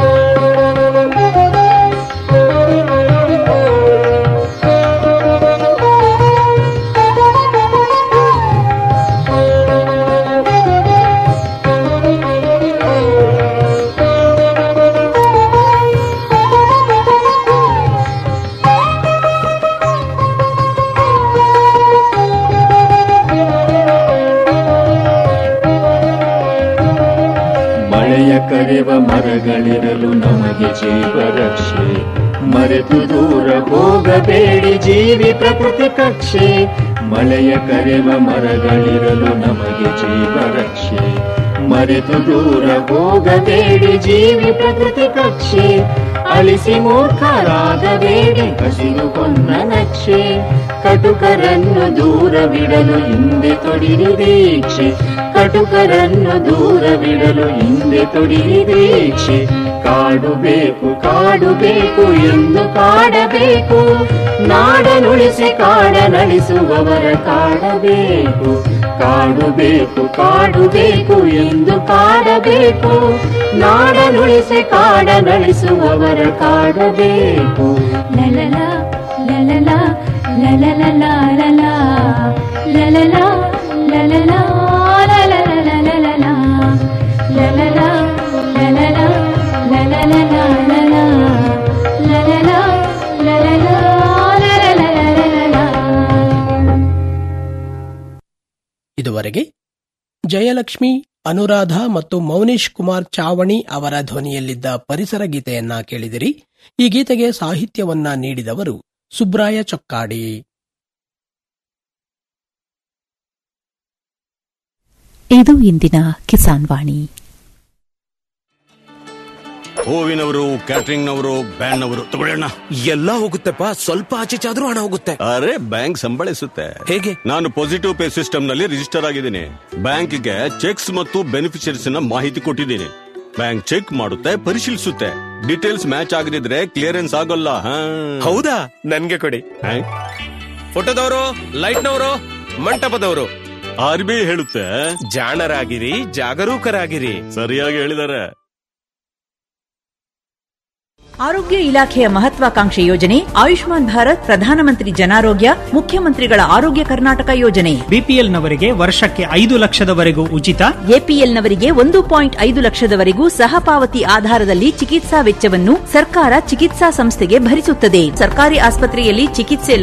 ಮಳೆಯ ಕರೆವ ಮರಗಳಿರಲು ನಮಗೆ ಜೀವ ರಕ್ಷೆ ಮರೆತು ದೂರ ಹೋಗಬೇಡಿ ಜೀವಿ ಪ್ರಕೃತಿ ಕಕ್ಷೆ ಮಳೆಯ ಕರೆವ ಮರಗಳಿರಲು ನಮಗೆ ಜೀವ ರಕ್ಷೆ ಮರೆತು ದೂರ ಹೋಗಬೇಡಿ ಜೀವಿ ಪ್ರಕೃತಿ ಕಕ್ಷೆ ಅಳಿಸಿ ಮೂರ್ಖರಾಗಬೇಡಿ ಹಸಿರು ಕೊನ್ನ ನಕ್ಷೆ ಕಟುಕರನ್ನು ದೂರವಿಡಲು ಹಿಂದೆ ತೊಡಿರಿ ದೀಕ್ಷೆ ಕಟುಕರನ್ನು ದೂರವಿಡಲು ಹಿಂದೆ ತೊಡಿರಿ ದೀಕ್ಷೆ ಕಾಡು ಬೇಕು ಕಾಡು ಬೇಕು ಎಂದು ಕಾಡಬೇಕು ನಾಡನುಳಿಸಿ ಕಾಡನಳಿಸುವವರ ಕಾಡಬೇಕು ಕಾಡು ಬೇಕು ಕಾಡು ಬೇಕು ಎಂದು ಕಾಡಬೇಕು ನಾಡನುಳಿಸಿ ಕಾಡನಳಿಸುವವರ ಕಾಡಬೇಕು ಲಲಲ ಲಲಲ ಲಲಲ ಲಲಲ ಲಲಲ ಲಲಲ ಲಲಲ ಲಲಲ ಲಲಲ ಲಲಲ ಲಲಲ ಲಲಲ ಲಲಲ ಲಲಲ ಇದುವರೆಗೆ ಜಯಲಕ್ಷ್ಮಿ ಅನುರಾಧ ಮತ್ತು ಮೌನೀಶ್ ಕುಮಾರ್ ಚಾವಣಿ ಅವರ ಧ್ವನಿಯಲ್ಲಿದ್ದ ಪರಿಸರ ಗೀತೆಯನ್ನ ಕೇಳಿದಿರಿ ಈ ಗೀತೆಗೆ ಸಾಹಿತ್ಯವನ್ನ ನೀಡಿದವರು ಸುಬ್ರಾಯ ಚೊಕ್ಕಾಡಿ ಇದು ಇಂದಿನ ಕಿಸಾನ್ ವಾಣಿ ಹೂವಿನವರು ಕ್ಯಾಟರಿಂಗ್ ನವರು ಬ್ಯಾಂಡ್ ನವರು ತಗೊಳ್ಳೋಣ ಎಲ್ಲ ಹೋಗುತ್ತೆಪ್ಪ ಸ್ವಲ್ಪ ಆಚೆ ಚಾದ್ರೂ ಹಣ ಹೋಗುತ್ತೆ ಅರೆ ಬ್ಯಾಂಕ್ ಸಂಬಳಿಸುತ್ತೆ ಹೇಗೆ ನಾನು ಪಾಸಿಟಿವ್ ಪೇ ಸಿಸ್ಟಮ್ ನಲ್ಲಿ ರಿಜಿಸ್ಟರ್ ಆಗಿದ್ದೀನಿ ಬ್ಯಾಂಕ್ಗೆ ಚೆಕ್ಸ್ ಮತ್ತು ಬೆನಿಫಿಷರೀಸ್ ನ ಮಾಹಿತಿ ಕೊಟ್ಟಿದ್ದೀನಿ ಬ್ಯಾಂಕ್ ಚೆಕ್ ಮಾಡುತ್ತೆ ಪರಿಶೀಲಿಸುತ್ತೆ ಡೀಟೇಲ್ಸ್ ಮ್ಯಾಚ್ ಆಗದಿದ್ರೆ ಕ್ಲಿಯರೆನ್ಸ್ ಆಗೋಲ್ಲ ಹಾ. ಹೌದಾ ನನ್ಗೆ ಕೊಡಿ ಹಾ? ಫೋಟೋದವರು ಲೈಟ್ನವರು ಮಂಟಪದವರು ಆರ್ ಬಿ ಐ ಹೇಳುತ್ತೆ ಜಾಣರಾಗಿರಿ ಜಾಗರೂಕರಾಗಿರಿ ಸರಿಯಾಗಿ ಹೇಳಿದ್ದಾರೆ ಆರೋಗ್ಯ ಇಲಾಖೆಯ ಮಹತ್ವಾಕಾಂಕ್ಷೆ ಯೋಜನೆ ಆಯುಷ್ಮಾನ್ ಭಾರತ್ ಪ್ರಧಾನಮಂತ್ರಿ ಜನಾರೋಗ್ಯ ಮುಖ್ಯಮಂತ್ರಿಗಳ ಆರೋಗ್ಯ ಕರ್ನಾಟಕ ಯೋಜನೆ ಬಿಪಿಎಲ್ನವರಿಗೆ ವರ್ಷಕ್ಕೆ ಐದು ಲಕ್ಷದವರೆಗೂ ಉಚಿತ ಎಪಿಎಲ್ನವರಿಗೆ ಒಂದು ಪಾಯಿಂಟ್ ಐದು ಲಕ್ಷದವರೆಗೂ ಸಹಪಾವತಿ ಆಧಾರದಲ್ಲಿ ಚಿಕಿತ್ಸಾ ವೆಚ್ಚವನ್ನು ಸರ್ಕಾರ ಚಿಕಿತ್ಸಾ ಸಂಸ್ಥೆಗೆ ಭರಿಸುತ್ತದೆ ಸರ್ಕಾರಿ ಆಸ್ಪತ್ರೆಯಲ್ಲಿ ಚಿಕಿತ್ಸೆ